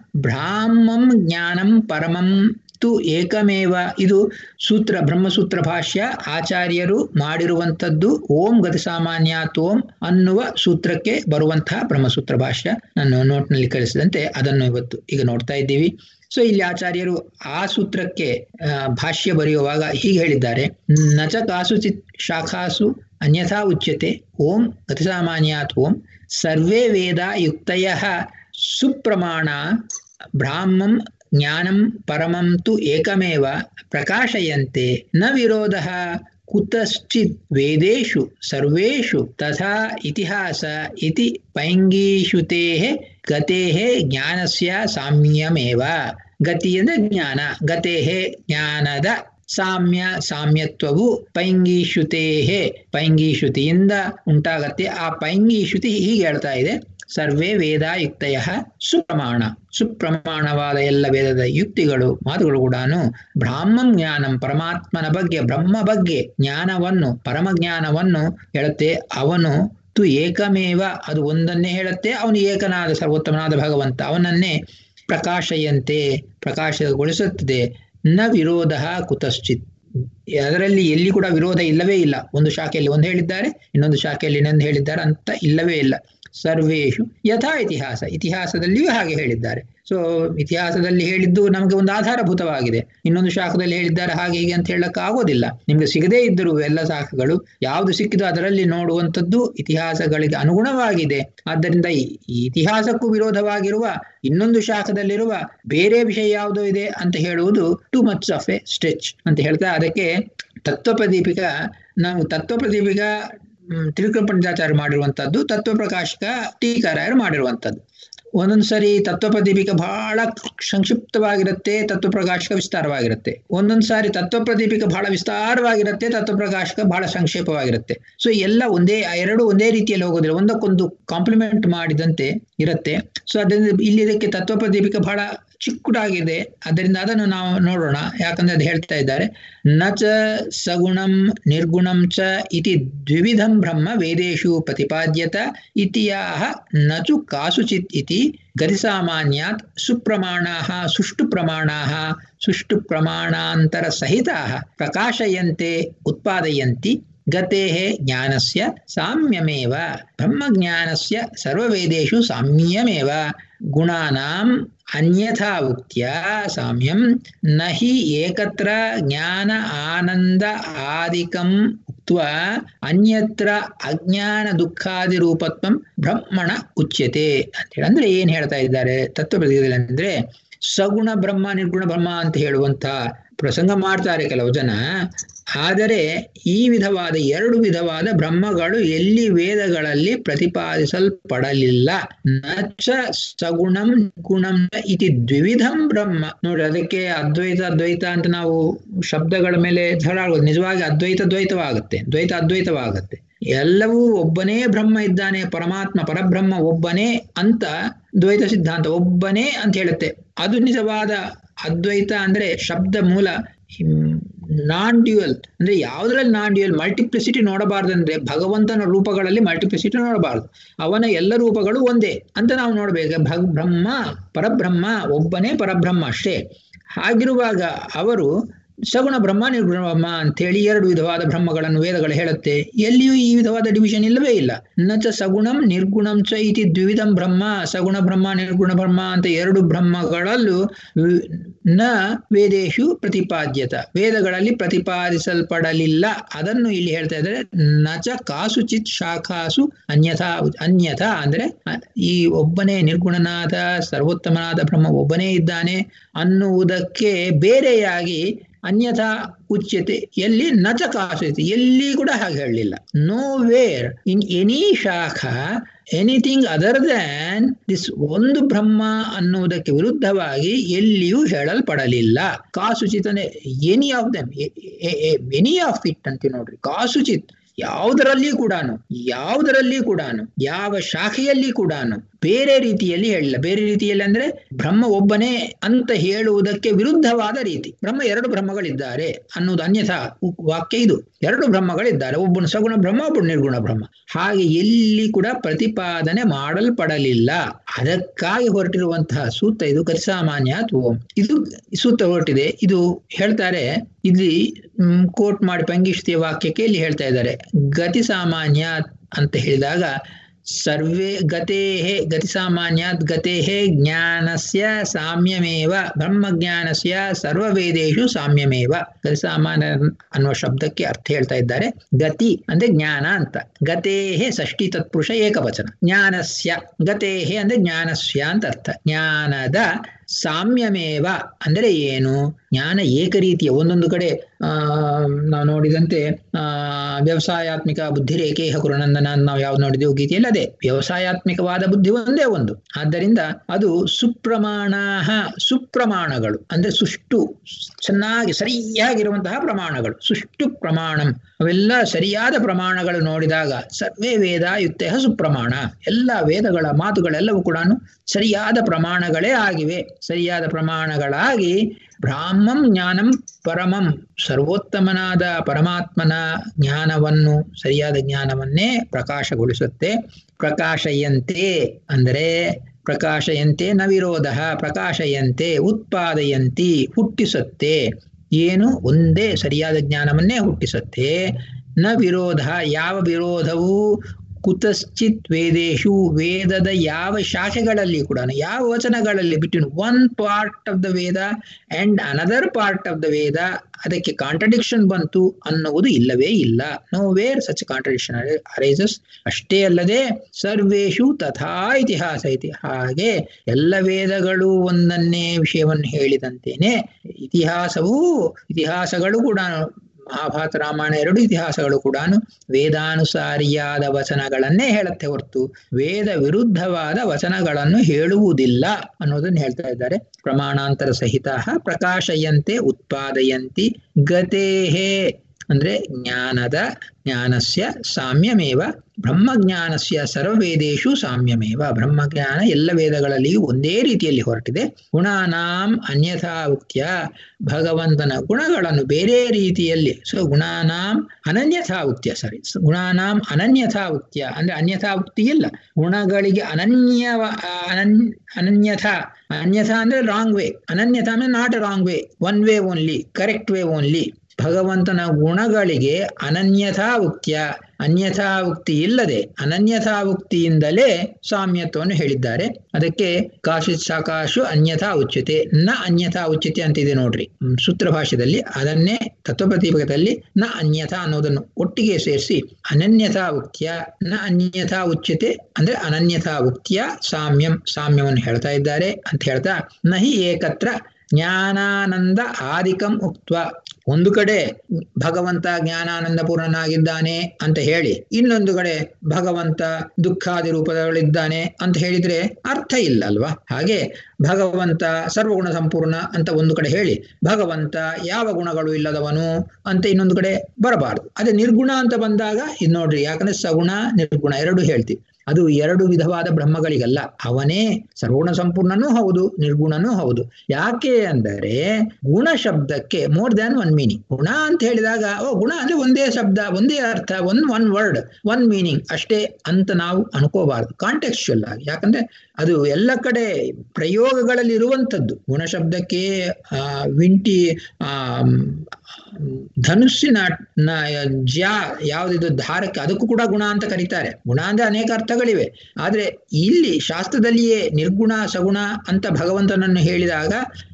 ಬ್ರಾಹ್ಮಂ ಜ್ಞಾನಂ ಪರಮಂ ತು ಏಕಮೇವ ಇದು ಸೂತ್ರ ಬ್ರಹ್ಮಸೂತ್ರ ಭಾಷ್ಯ ಆಚಾರ್ಯರು ಮಾಡಿರುವಂಥದ್ದು ಓಂ ಗತಿ ಸಾಮಾನ್ಯಾತ್ ಓಂ ಅನ್ನುವ ಸೂತ್ರಕ್ಕೆ ಬರುವಂತಹ ಬ್ರಹ್ಮಸೂತ್ರ ಭಾಷ್ಯ ನಾನು ನೋಟ್ನಲ್ಲಿ ಕಳಿಸಿದಂತೆ ಅದನ್ನು ಇವತ್ತು ಈಗ ನೋಡ್ತಾ ಇದ್ದೀವಿ ಸೊ ಇಲ್ಲಿ ಆಚಾರ್ಯರು ಆ ಸೂತ್ರಕ್ಕೆ ಭಾಷ್ಯ ಬರೆಯುವಾಗ ಹೀಗೆ ಹೇಳಿದ್ದಾರೆ ನಚ ಕಾಸುಚಿತ್ ಶಾಖಾಸು ಅನ್ಯಥಾ ಉಚ್ಯತೆ ಓಂ ಗತಿಸಾಮಾನ್ಯಾತ್ ಓಂ ಸರ್ವೇ ವೇದ ಯುಕ್ತಯ ಸುಪ್ರಮಾಣ ಬ್ರಾಹ್ಮಂ ಜ್ಞಾನಂ ಪರಮಂ ತು ಏಕಮೇವ ಪ್ರಕಾಶಯಂತೆ ನ ವಿರೋಧ ಕುತಶ್ಚಿತ್ ವೇದೇಶು ಸರ್ವೇಷು ತಥಾ ಇತಿಹಾಸ ಇತಿ ಪೈಂಗೀಷುತೇಃ ಗತೇಃ ಜ್ಞಾನಸ್ಯ ಸಾಮ್ಯಮೇವ ಗತಿ ಅಂದ್ರೆ ಜ್ಞಾನ ಗತೇಃ ಜ್ಞಾನದ ಸಾಮ್ಯ ಸಾಮ್ಯತ್ವವು ಪೈಂಗೀಷುತೇಹೇ ಪೈಂಗೀಷುತಿಯಿಂದ ಉಂಟಾಗತ್ತೆ ಆ ಪೈಂಗೀಷುತಿ ಹೀಗೆ ಹೇಳ್ತಾ ಇದೆ ಸರ್ವೇ ವೇದಾಯುಕ್ತಯ ಸುಪ್ರಮಾಣ ಸುಪ್ರಮಾಣವಾದ ಎಲ್ಲ ವೇದದ ಯುಕ್ತಿಗಳು ಮಾತುಗಳು ಕೂಡ ಬ್ರಾಹ್ಮಂ ಜ್ಞಾನಂ ಪರಮಾತ್ಮನ ಬಗ್ಗೆ ಬ್ರಹ್ಮ ಬಗ್ಗೆ ಜ್ಞಾನವನ್ನು ಪರಮ ಜ್ಞಾನವನ್ನು ಹೇಳುತ್ತೆ ಅವನು ತು ಏಕಮೇವ ಅದು ಒಂದನ್ನೇ ಹೇಳುತ್ತೆ ಅವನು ಏಕನಾದ ಸರ್ವೋತ್ತಮನಾದ ಭಗವಂತ ಅವನನ್ನೇ ಪ್ರಕಾಶಯಂತೆ ಪ್ರಕಾಶಗೊಳಿಸುತ್ತದೆ ನ ವಿರೋಧ ಕುತಶ್ಚಿತ್ ಅದರಲ್ಲಿ ಎಲ್ಲಿ ಕೂಡ ವಿರೋಧ ಇಲ್ಲವೇ ಇಲ್ಲ ಒಂದು ಶಾಖೆಯಲ್ಲಿ ಒಂದು ಹೇಳಿದ್ದಾರೆ ಇನ್ನೊಂದು ಶಾಖೆಯಲ್ಲಿ ಇನ್ನೊಂದು ಹೇಳಿದ್ದಾರೆ ಅಂತ ಇಲ್ಲವೇ ಇಲ್ಲ ಸರ್ವೇಶು ಯಥಾ ಇತಿಹಾಸ ಇತಿಹಾಸದಲ್ಲಿಯೂ ಹಾಗೆ ಹೇಳಿದ್ದಾರೆ ಸೊ ಇತಿಹಾಸದಲ್ಲಿ ಹೇಳಿದ್ದು ನಮಗೆ ಒಂದು ಆಧಾರಭೂತವಾಗಿದೆ ಇನ್ನೊಂದು ಶಾಖದಲ್ಲಿ ಹೇಳಿದ್ದಾರೆ ಹಾಗೆ ಹೀಗೆ ಅಂತ ಹೇಳಕ್ ಆಗೋದಿಲ್ಲ ನಿಮ್ಗೆ ಸಿಗದೇ ಇದ್ದರೂ ಎಲ್ಲ ಶಾಖಗಳು ಯಾವುದು ಸಿಕ್ಕಿದೋ ಅದರಲ್ಲಿ ನೋಡುವಂಥದ್ದು ಇತಿಹಾಸಗಳಿಗೆ ಅನುಗುಣವಾಗಿದೆ ಆದ್ದರಿಂದ ಈ ಇತಿಹಾಸಕ್ಕೂ ವಿರೋಧವಾಗಿರುವ ಇನ್ನೊಂದು ಶಾಖದಲ್ಲಿರುವ ಬೇರೆ ವಿಷಯ ಯಾವುದೋ ಇದೆ ಅಂತ ಹೇಳುವುದು too much of a stretch ಅಂತ ಹೇಳ್ತಾ ಅದಕ್ಕೆ ತತ್ವಪ್ರದೀಪಿಕ ನಾವು ತತ್ವಪ್ರದೀಪಿಕ ತ್ರಿಕೃಪಂಚಾಚಾರ್ಯ ಮಾಡಿರುವಂತದ್ದು ತತ್ವಪ್ರಕಾಶಕ ಟೀಕಾರಾಯರು ಮಾಡಿರುವಂತದ್ದು ಒಂದೊಂದು ಸರಿ ತತ್ವಪ್ರದೀಪಿಕ ಬಹಳ ಸಂಕ್ಷಿಪ್ತವಾಗಿರುತ್ತೆ ತತ್ವಪ್ರಕಾಶಕ ವಿಸ್ತಾರವಾಗಿರುತ್ತೆ ಒಂದೊಂದು ಸಾರಿ ತತ್ವಪ್ರದೀಪಿಕ ಬಹಳ ವಿಸ್ತಾರವಾಗಿರುತ್ತೆ ತತ್ವಪ್ರಕಾಶಕ ಬಹಳ ಸಂಕ್ಷೇಪವಾಗಿರುತ್ತೆ ಸೊ ಎಲ್ಲ ಒಂದೇ ಎರಡು ಒಂದೇ ರೀತಿಯಲ್ಲಿ ಹೋಗೋದಿಲ್ಲ ಒಂದಕ್ಕೊಂದು ಕಾಂಪ್ಲಿಮೆಂಟ್ ಮಾಡಿದಂತೆ ಇರುತ್ತೆ ಸೊ ಅದರಿಂದ ಇಲ್ಲಿ ಇದಕ್ಕೆ ತತ್ವಪ್ರದೀಪಿಕ ಬಹಳ ಚಿಕ್ಕದಾಗಿದೆ ಅದರಿಂದ ಅದನ್ನು ನಾವು ನೋಡೋಣ ಯಾಕಂದ್ರೆ ಅದು ಹೇಳ್ತಾ ಇದ್ದಾರೆ ನ ಚ ಸಗುಣಂ ನಿರ್ಗುಣಂ ಚ ಇತಿ ದ್ವಿವಿಧಂ ಬ್ರಹ್ಮ ವೇದೇಶು ಪ್ರತಿಪಾದ್ಯತ ಇತಿಯಾಹ ನಚು ಕಾಸುಚಿತ್ ಇತಿ ಗತಿಸಾಮಾನ್ಯಾತ್ ಸುಪ್ರಮಾಣಾಃ ಸುಷ್ಟು ಪ್ರಮಾಣಾಃ ಸುಷ್ಟು ಪ್ರಮಾಣಾಂತರ ಸಹಿತಾಃ ಪ್ರಕಾಶಯಂತೆ ಉತ್ಪಾದಯಂತಿ ಗತೇಃ ಜ್ಞಾನಸ್ಯ ಸಾಮ್ಯಮೇವ ಬ್ರಹ್ಮಜ್ಞಾನಸ್ಯ ಸರ್ವವೇದೇಷು ಸಾಮ್ಯಮೇವ ಗುಣಾನಾಂ ಅನ್ಯಥಾ ಉಕ್ತ್ಯ ಸಾಮ್ಯಂ ನ ಹಿ ಏಕತ್ರ ಜ್ಞಾನ ಆನಂದ ಆದಿಕಂ ಉಕ್ತ್ವಾ ಅನ್ಯತ್ರ ಅಜ್ಞಾನ ದುಃಖಾದಿ ರೂಪತ್ವಂ ಬ್ರಹ್ಮಣ ಉಚ್ಯತೆ ಅಂತ ಹೇಳಿ ಅಂದ್ರೆ ಏನ್ ಹೇಳ್ತಾ ಇದ್ದಾರೆ ತತ್ವಪ್ರತಿದಲ್ಲಿ ಅಂದ್ರೆ ಸಗುಣ ಬ್ರಹ್ಮ ನಿರ್ಗುಣ ಬ್ರಹ್ಮ ಅಂತ ಹೇಳುವಂತ ಪ್ರಸಂಗ ಮಾಡ್ತಾರೆ ಕೆಲವು ಜನ ಆದರೆ ಈ ವಿಧವಾದ ಎರಡು ವಿಧವಾದ ಬ್ರಹ್ಮಗಳು ಎಲ್ಲಿ ವೇದಗಳಲ್ಲಿ ಪ್ರತಿಪಾದಿಸಲ್ಪಡಲಿಲ್ಲ ನಚ ಸಗುಣಂ ಗುಣಂ ಇತಿ ದ್ವಿವಿಧಂ ಬ್ರಹ್ಮ ನೋಡಿ ಅದಕ್ಕೆ ಅದ್ವೈತ ಅದ್ವೈತ ಅಂತ ನಾವು ಶಬ್ದಗಳ ಮೇಲೆ ಧರಾಗೋದು ನಿಜವಾಗಿ ಅದ್ವೈತ ದ್ವೈತವಾಗುತ್ತೆ ದ್ವೈತ ಅದ್ವೈತವಾಗುತ್ತೆ ಎಲ್ಲವೂ ಒಬ್ಬನೇ ಬ್ರಹ್ಮ ಇದ್ದಾನೆ ಪರಮಾತ್ಮ ಪರಬ್ರಹ್ಮ ಒಬ್ಬನೇ ಅಂತ ದ್ವೈತ ಸಿದ್ಧಾಂತ ಒಬ್ಬನೇ ಅಂತ ಹೇಳುತ್ತೆ ಅದು ನಿಜವಾದ ಅದ್ವೈತ ಅಂದ್ರೆ ಶಬ್ದ ಮೂಲ ನಾನ್ ಡ್ಯೂಯಲ್ ಅಂದ್ರೆ ಯಾವ್ದ್ರಲ್ಲಿ ನಾನ್ ಡ್ಯೂಯಲ್ ಮಲ್ಟಿಪ್ಲಿಸಿಟಿ ನೋಡಬಾರ್ದಂದ್ರೆ ಭಗವಂತನ ರೂಪಗಳಲ್ಲಿ ಮಲ್ಟಿಪ್ಲಿಸಿಟಿ ನೋಡಬಾರ್ದು ಅವನ ಎಲ್ಲ ರೂಪಗಳು ಒಂದೇ ಅಂತ ನಾವು ನೋಡ್ಬೇಕು ಭಗ್ ಬ್ರಹ್ಮ ಪರಬ್ರಹ್ಮ ಒಬ್ಬನೇ ಪರಬ್ರಹ್ಮ ಅಷ್ಟೇ ಹಾಗಿರುವಾಗ ಅವರು ಸಗುಣ ಬ್ರಹ್ಮ ನಿರ್ಗುಣ ಬ್ರಹ್ಮ ಅಂತೇಳಿ ಎರಡು ವಿಧವಾದ ಬ್ರಹ್ಮಗಳನ್ನು ವೇದಗಳು ಹೇಳುತ್ತೆ ಎಲ್ಲಿಯೂ ಈ ವಿಧವಾದ ಡಿವಿಷನ್ ಇಲ್ಲವೇ ಇಲ್ಲ ನಚ ಸಗುಣಂ ನಿರ್ಗುಣಂ ಚ ಇತಿ ದ್ವಿವಿಧಂ ಬ್ರಹ್ಮ ಸಗುಣ ಬ್ರಹ್ಮ ನಿರ್ಗುಣ ಬ್ರಹ್ಮ ಅಂತ ಎರಡು ಬ್ರಹ್ಮಗಳಲ್ಲೂ ನ ವೇದೇಶು ಪ್ರತಿಪಾದ್ಯತ ವೇದಗಳಲ್ಲಿ ಪ್ರತಿಪಾದಿಸಲ್ಪಡಲಿಲ್ಲ ಅದನ್ನು ಇಲ್ಲಿ ಹೇಳ್ತಾ ಇದ್ದಾರೆ ನಚ ಕಾಸುಚಿತ್ ಶಾಖಾಸು ಅನ್ಯಥಾ ಅನ್ಯಥಾ ಅಂದ್ರೆ ಈ ಒಬ್ಬನೇ ನಿರ್ಗುಣನಾದ ಸರ್ವೋತ್ತಮನಾದ ಬ್ರಹ್ಮ ಒಬ್ಬನೇ ಇದ್ದಾನೆ ಅನ್ನುವುದಕ್ಕೆ ಬೇರೆಯಾಗಿ ಅನ್ಯಥಾ ಉಚ್ಯತೆ ಎಲ್ಲಿ ನಚ ಕಾಸುತ್ತೆ ಎಲ್ಲಿ ಕೂಡ ಹಾಗೆ ಹೇಳಲಿಲ್ಲ ನೋ ವೇರ್ ಇನ್ ಎನಿ ಶಾಖ ಎನಿಥಿಂಗ್ ಅದರ್ ದ್ಯಾನ್ ದಿಸ್ ಒಂದು ಬ್ರಹ್ಮ ಅನ್ನುವುದಕ್ಕೆ ವಿರುದ್ಧವಾಗಿ ಎಲ್ಲಿಯೂ ಹೇಳಲ್ಪಡಲಿಲ್ಲ ಕಾಸುಚಿತ್ ಅಂದ್ರೆ any of them any of it ಅಂತ ನೋಡ್ರಿ ಕಾಸುಚಿತ್ ಯಾವುದರಲ್ಲಿ ಕೂಡ ಯಾವುದರಲ್ಲಿ ಕೂಡ ಯಾವ ಶಾಖೆಯಲ್ಲಿ ಕೂಡ ಬೇರೆ ರೀತಿಯಲ್ಲಿ ಹೇಳಿಲ್ಲ ಬೇರೆ ರೀತಿಯಲ್ಲಿ ಅಂದ್ರೆ ಬ್ರಹ್ಮ ಒಬ್ಬನೇ ಅಂತ ಹೇಳುವುದಕ್ಕೆ ವಿರುದ್ಧವಾದ ರೀತಿ ಬ್ರಹ್ಮ ಎರಡು ಬ್ರಹ್ಮಗಳಿದ್ದಾರೆ ಅನ್ನೋದು ಅನ್ಯಥಾ ವಾಕ್ಯ ಇದು ಎರಡು ಬ್ರಹ್ಮಗಳಿದ್ದಾರೆ ಒಬ್ಬನು ಸಗುಣ ಬ್ರಹ್ಮ ಒಬ್ಬನು ನಿರ್ಗುಣ ಬ್ರಹ್ಮ ಹಾಗೆ ಎಲ್ಲಿ ಕೂಡ ಪ್ರತಿಪಾದನೆ ಮಾಡಲ್ಪಡಲಿಲ್ಲ ಅದಕ್ಕಾಗಿ ಹೊರಟಿರುವಂತಹ ಸೂತ್ರ ಇದು ಕರಿಸಾಮಾನ್ಯ ಓಂ ಇದು ಸೂತ್ರ ಹೊರಟಿದೆ ಇದು ಹೇಳ್ತಾರೆ ಇಲ್ಲಿ ಕೋಟ್ ಮಾಡಿ ಪಂಗಿಷ್ಟಿಯ ವಾಕ್ಯಕ್ಕೆ ಇಲ್ಲಿ ಹೇಳ್ತಾ ಇದ್ದಾರೆ ಗತಿ ಸಾಮಾನ್ಯ ಅಂತ ಹೇಳಿದಾಗ ಸರ್ವೇ ಗತೇಃ ಗತಿ ಸಾಮಾನ್ಯಾತ್ ಗತೇಃ ಜ್ಞಾನಸ್ಯ ಸಾಮ್ಯಮೇವ ಬ್ರಹ್ಮಜ್ಞಾನಸ್ಯ ಸರ್ವವೇದೇಶು ಸಾಮ್ಯಮೇವ ಗತಿ ಸಾಮಾನ್ಯ ಅನ್ನುವ ಶಬ್ದಕ್ಕೆ ಅರ್ಥ ಹೇಳ್ತಾ ಇದ್ದಾರೆ ಗತಿ ಅಂದ್ರೆ ಜ್ಞಾನ ಅಂತ ಗತೇಃ ಷಷ್ಠಿ ತತ್ಪುರುಷ ಏಕವಚನ ಜ್ಞಾನಸ್ಯ ಗತೇಃ ಅಂದ್ರೆ ಜ್ಞಾನಸ್ಯ ಅಂತ ಅರ್ಥ ಜ್ಞಾನದ ಸಾಮ್ಯಮೇವ ಅಂದರೆ ಏನು ಜ್ಞಾನ ಏಕರೀತಿಯ ಒಂದೊಂದು ಕಡೆ ಆ ನಾವು ನೋಡಿದಂತೆ ಆ ವ್ಯವಸಾಯಾತ್ಮಿಕ ಬುದ್ಧಿ ರೇಖೆ ಕುರುನಂದನ ನಾವು ಯಾವ್ದು ನೋಡಿದೆವು ಗೀತೆಯಲ್ಲಿ ಅದೇ ವ್ಯವಸಾಯಾತ್ಮಿಕವಾದ ಬುದ್ಧಿ ಒಂದೇ ಒಂದು ಆದ್ದರಿಂದ ಅದು ಸುಪ್ರಮಾಣ ಸುಪ್ರಮಾಣಗಳು ಅಂದ್ರೆ ಸುಷ್ಟು ಚೆನ್ನಾಗಿ ಸರಿಯಾಗಿರುವಂತಹ ಪ್ರಮಾಣಗಳು ಸುಷ್ಟು ಪ್ರಮಾಣಂ ಅವೆಲ್ಲ ಸರಿಯಾದ ಪ್ರಮಾಣಗಳು ನೋಡಿದಾಗ ಸರ್ವೇ ವೇದ ಯುಕ್ತ ಸುಪ್ರಮಾಣ ಎಲ್ಲ ವೇದಗಳ ಮಾತುಗಳೆಲ್ಲವೂ ಕೂಡ ಸರಿಯಾದ ಪ್ರಮಾಣಗಳೇ ಆಗಿವೆ ಸರಿಯಾದ ಪ್ರಮಾಣಗಳಾಗಿ ಬ್ರಾಹ್ಮಂ ಜ್ಞಾನಂ ಪರಮಂ ಸರ್ವೋತ್ತಮನಾದ ಪರಮಾತ್ಮನ ಜ್ಞಾನವನ್ನು ಸರಿಯಾದ ಜ್ಞಾನವನ್ನೇ ಪ್ರಕಾಶಗೊಳಿಸುತ್ತೆ ಪ್ರಕಾಶಯಂತೆ ಅಂದರೆ ಪ್ರಕಾಶಯಂತೆ ನ ವಿರೋಧ ಪ್ರಕಾಶಯಂತೆ ಉತ್ಪಾದಯಂತಿ ಹುಟ್ಟಿಸುತ್ತೆ ಏನು ಒಂದೇ ಸರಿಯಾದ ಜ್ಞಾನವನ್ನೇ ಹುಟ್ಟಿಸುತ್ತೆ ನ ವಿರೋಧ ಯಾವ ವಿರೋಧವೂ ಕುತಶ್ಚಿತ್ ವೇದೇಶು ವೇದದ ಯಾವ ಶಾಖೆಗಳಲ್ಲಿ ಕೂಡ ಯಾವ ವಚನಗಳಲ್ಲಿ between one part of the Veda and another part of the Veda ಅದಕ್ಕೆ ಕಾಂಟ್ರಡಿಕ್ಷನ್ ಬಂತು ಅನ್ನುವುದು ಇಲ್ಲವೇ ಇಲ್ಲ nowhere such contradiction arises ಅಷ್ಟೇ ಅಲ್ಲದೆ ಸರ್ವೇಶು ತಥಾ ಇತಿಹಾಸ ಐತಿ ಹಾಗೆ ಎಲ್ಲ ವೇದಗಳು ಒಂದನ್ನೇ ವಿಷಯವನ್ನು ಹೇಳಿದಂತೇನೆ ಇತಿಹಾಸವೂ ಇತಿಹಾಸಗಳು ಕೂಡ ಮಹಾಭಾರತ ರಾಮಾಯಣ ಎರಡು ಇತಿಹಾಸಗಳು ಕೂಡ ವೇದಾನುಸಾರಿಯಾದ ವಚನಗಳನ್ನೇ ಹೇಳುತ್ತೆ ಹೊರತು ವೇದ ವಿರುದ್ಧವಾದ ವಚನಗಳನ್ನು ಹೇಳುವುದಿಲ್ಲ ಅನ್ನೋದನ್ನು ಹೇಳ್ತಾ ಇದ್ದಾರೆ ಪ್ರಮಾಣಾಂತರ ಸಹಿತ ಪ್ರಕಾಶಯಂತೆ ಉತ್ಪಾದಯಂತಿ ಗತೇಹೇ ಅಂದ್ರೆ ಜ್ಞಾನದ ಜ್ಞಾನಸ್ಯ ಸಾಮ್ಯಮೇವ ಬ್ರಹ್ಮಜ್ಞಾನಸ್ಯ ಸರ್ವವೇದೇಶು ಸಾಮ್ಯಮೇವ ಬ್ರಹ್ಮಜ್ಞಾನ ಎಲ್ಲ ವೇದಗಳಲ್ಲಿಯೂ ಒಂದೇ ರೀತಿಯಲ್ಲಿ ಹೊರಟಿದೆ ಗುಣಾನಾಂ ಅನ್ಯಥಾ ಉಕ್ತ್ಯ ಭಗವಂತನ ಗುಣಗಳನ್ನು ಬೇರೆ ರೀತಿಯಲ್ಲಿ ಸೊ ಗುಣಾನಾಂ ಅನನ್ಯಥಾ ಉಕ್ತ್ಯ ಸಾರಿ ಗುಣಾನಾಂ ಅನನ್ಯಥಾ ಉಕ್ತ್ಯ ಅಂದ್ರೆ ಅನ್ಯಥಾ ಉಕ್ತಿ ಇಲ್ಲ ಗುಣಗಳಿಗೆ ಅನನ್ಯ ಅನನ್ ಅನನ್ಯಥಾ ಅನ್ಯಥಾ ಅಂದ್ರೆ ರಾಂಗ್ ವೇ ಅನನ್ಯಥಾ ಅಂದ್ರೆ not wrong way one way only correct way only ಭಗವಂತನ ಗುಣಗಳಿಗೆ ಅನನ್ಯಥಾ ಉಕ್ತ್ಯ ಅನ್ಯಥಾ ಉಕ್ತಿ ಇಲ್ಲದೆ ಅನನ್ಯಥಾ ಉಕ್ತಿಯಿಂದಲೇ ಸಾಮ್ಯತ್ವವನ್ನು ಹೇಳಿದ್ದಾರೆ ಅದಕ್ಕೆ ಕಾಶಿತ್ ಶಾಕಾಶು ಅನ್ಯಥಾ ಉಚ್ಯತೆ ನ ಅನ್ಯಥಾ ಉಚ್ಯತೆ ಅಂತಿದೆ ನೋಡ್ರಿ ಸೂತ್ರ ಭಾಷೆಯಲ್ಲಿ ಅದನ್ನೇ ತತ್ವಪ್ರತಿಪಕದಲ್ಲಿ ನ ಅನ್ಯಥಾ ಅನ್ನೋದನ್ನು ಒಟ್ಟಿಗೆ ಸೇರಿಸಿ ಅನನ್ಯಥಾ ಉಕ್ತಿಯ ನ ಅನ್ಯಥಾ ಉಚ್ಯತೆ ಅಂದ್ರೆ ಅನನ್ಯಥಾ ಉಕ್ತಿಯ ಸಾಮ್ಯಂ ಸಾಮ್ಯವನ್ನು ಹೇಳ್ತಾ ಇದ್ದಾರೆ ಅಂತ ಹೇಳ್ತಾ ನಹಿ ಏಕತ್ರ ಜ್ಞಾನಾನಂದ ಆದಿಕಂ ಉಕ್ತ್ವ ಒಂದು ಕಡೆ ಭಗವಂತ ಜ್ಞಾನಾನಂದ ಪೂರ್ಣನಾಗಿದ್ದಾನೆ ಅಂತ ಹೇಳಿ ಇನ್ನೊಂದು ಕಡೆ ಭಗವಂತ ದುಃಖಾದಿ ರೂಪದಲ್ಲಿದ್ದಾನೆ ಅಂತ ಹೇಳಿದ್ರೆ ಅರ್ಥ ಇಲ್ಲ ಅಲ್ವಾ ಹಾಗೆ ಭಗವಂತ ಸರ್ವಗುಣ ಸಂಪೂರ್ಣ ಅಂತ ಒಂದು ಕಡೆ ಹೇಳಿ ಭಗವಂತ ಯಾವ ಗುಣಗಳು ಇಲ್ಲದವನು ಅಂತ ಇನ್ನೊಂದು ಕಡೆ ಬರಬಾರದು ಅದೇ ನಿರ್ಗುಣ ಅಂತ ಬಂದಾಗ ಇದು ನೋಡ್ರಿ ಯಾಕಂದ್ರೆ ಸಗುಣ ನಿರ್ಗುಣ ಎರಡು ಹೇಳ್ತೀವಿ ಅದು ಎರಡು ವಿಧವಾದ ಬ್ರಹ್ಮಗಳಿಗಲ್ಲ ಅವನೇ ಸರ್ವಗುಣ ಸಂಪೂರ್ಣನೂ ಹೌದು ನಿರ್ಗುಣನೂ ಹೌದು ಯಾಕೆ ಅಂದರೆ ಗುಣ ಶಬ್ದಕ್ಕೆ ಮೋರ್ ದ್ಯಾನ್ ಒನ್ ಮೀನಿಂಗ್ ಗುಣ ಅಂತ ಹೇಳಿದಾಗ ಓ ಗುಣ ಅಂದ್ರೆ ಒಂದೇ ಶಬ್ದ ಒಂದೇ ಅರ್ಥ one one word one meaning ಅಷ್ಟೇ ಅಂತ ನಾವು ಅನ್ಕೋಬಾರ್ದು ಕಾಂಟೆಕ್ಚುಯಲ್ ಆಗಿ ಯಾಕಂದ್ರೆ ಅದು ಎಲ್ಲ ಕಡೆ ಪ್ರಯೋಗಗಳಲ್ಲಿ ಇರುವಂಥದ್ದು ಗುಣಶಬ್ದಕ್ಕೆ ಆ ವಿಂಟಿ ಆ ಧನುಸ್ಸಿನ ಜ್ಯಾ ಯಾವುದಿದು ಧಾರಕ್ಕೆ ಅದಕ್ಕೂ ಕೂಡ ಗುಣ ಅಂತ ಕರೀತಾರೆ ಗುಣ ಅಂದ್ರೆ ಅನೇಕ ಅರ್ಥಗಳಿವೆ ಆದ್ರೆ ಇಲ್ಲಿ ಶಾಸ್ತ್ರದಲ್ಲಿಯೇ ನಿರ್ಗುಣ ಸಗುಣ ಅಂತ ಭಗವಂತನನ್ನು ಹೇಳಿದಾಗ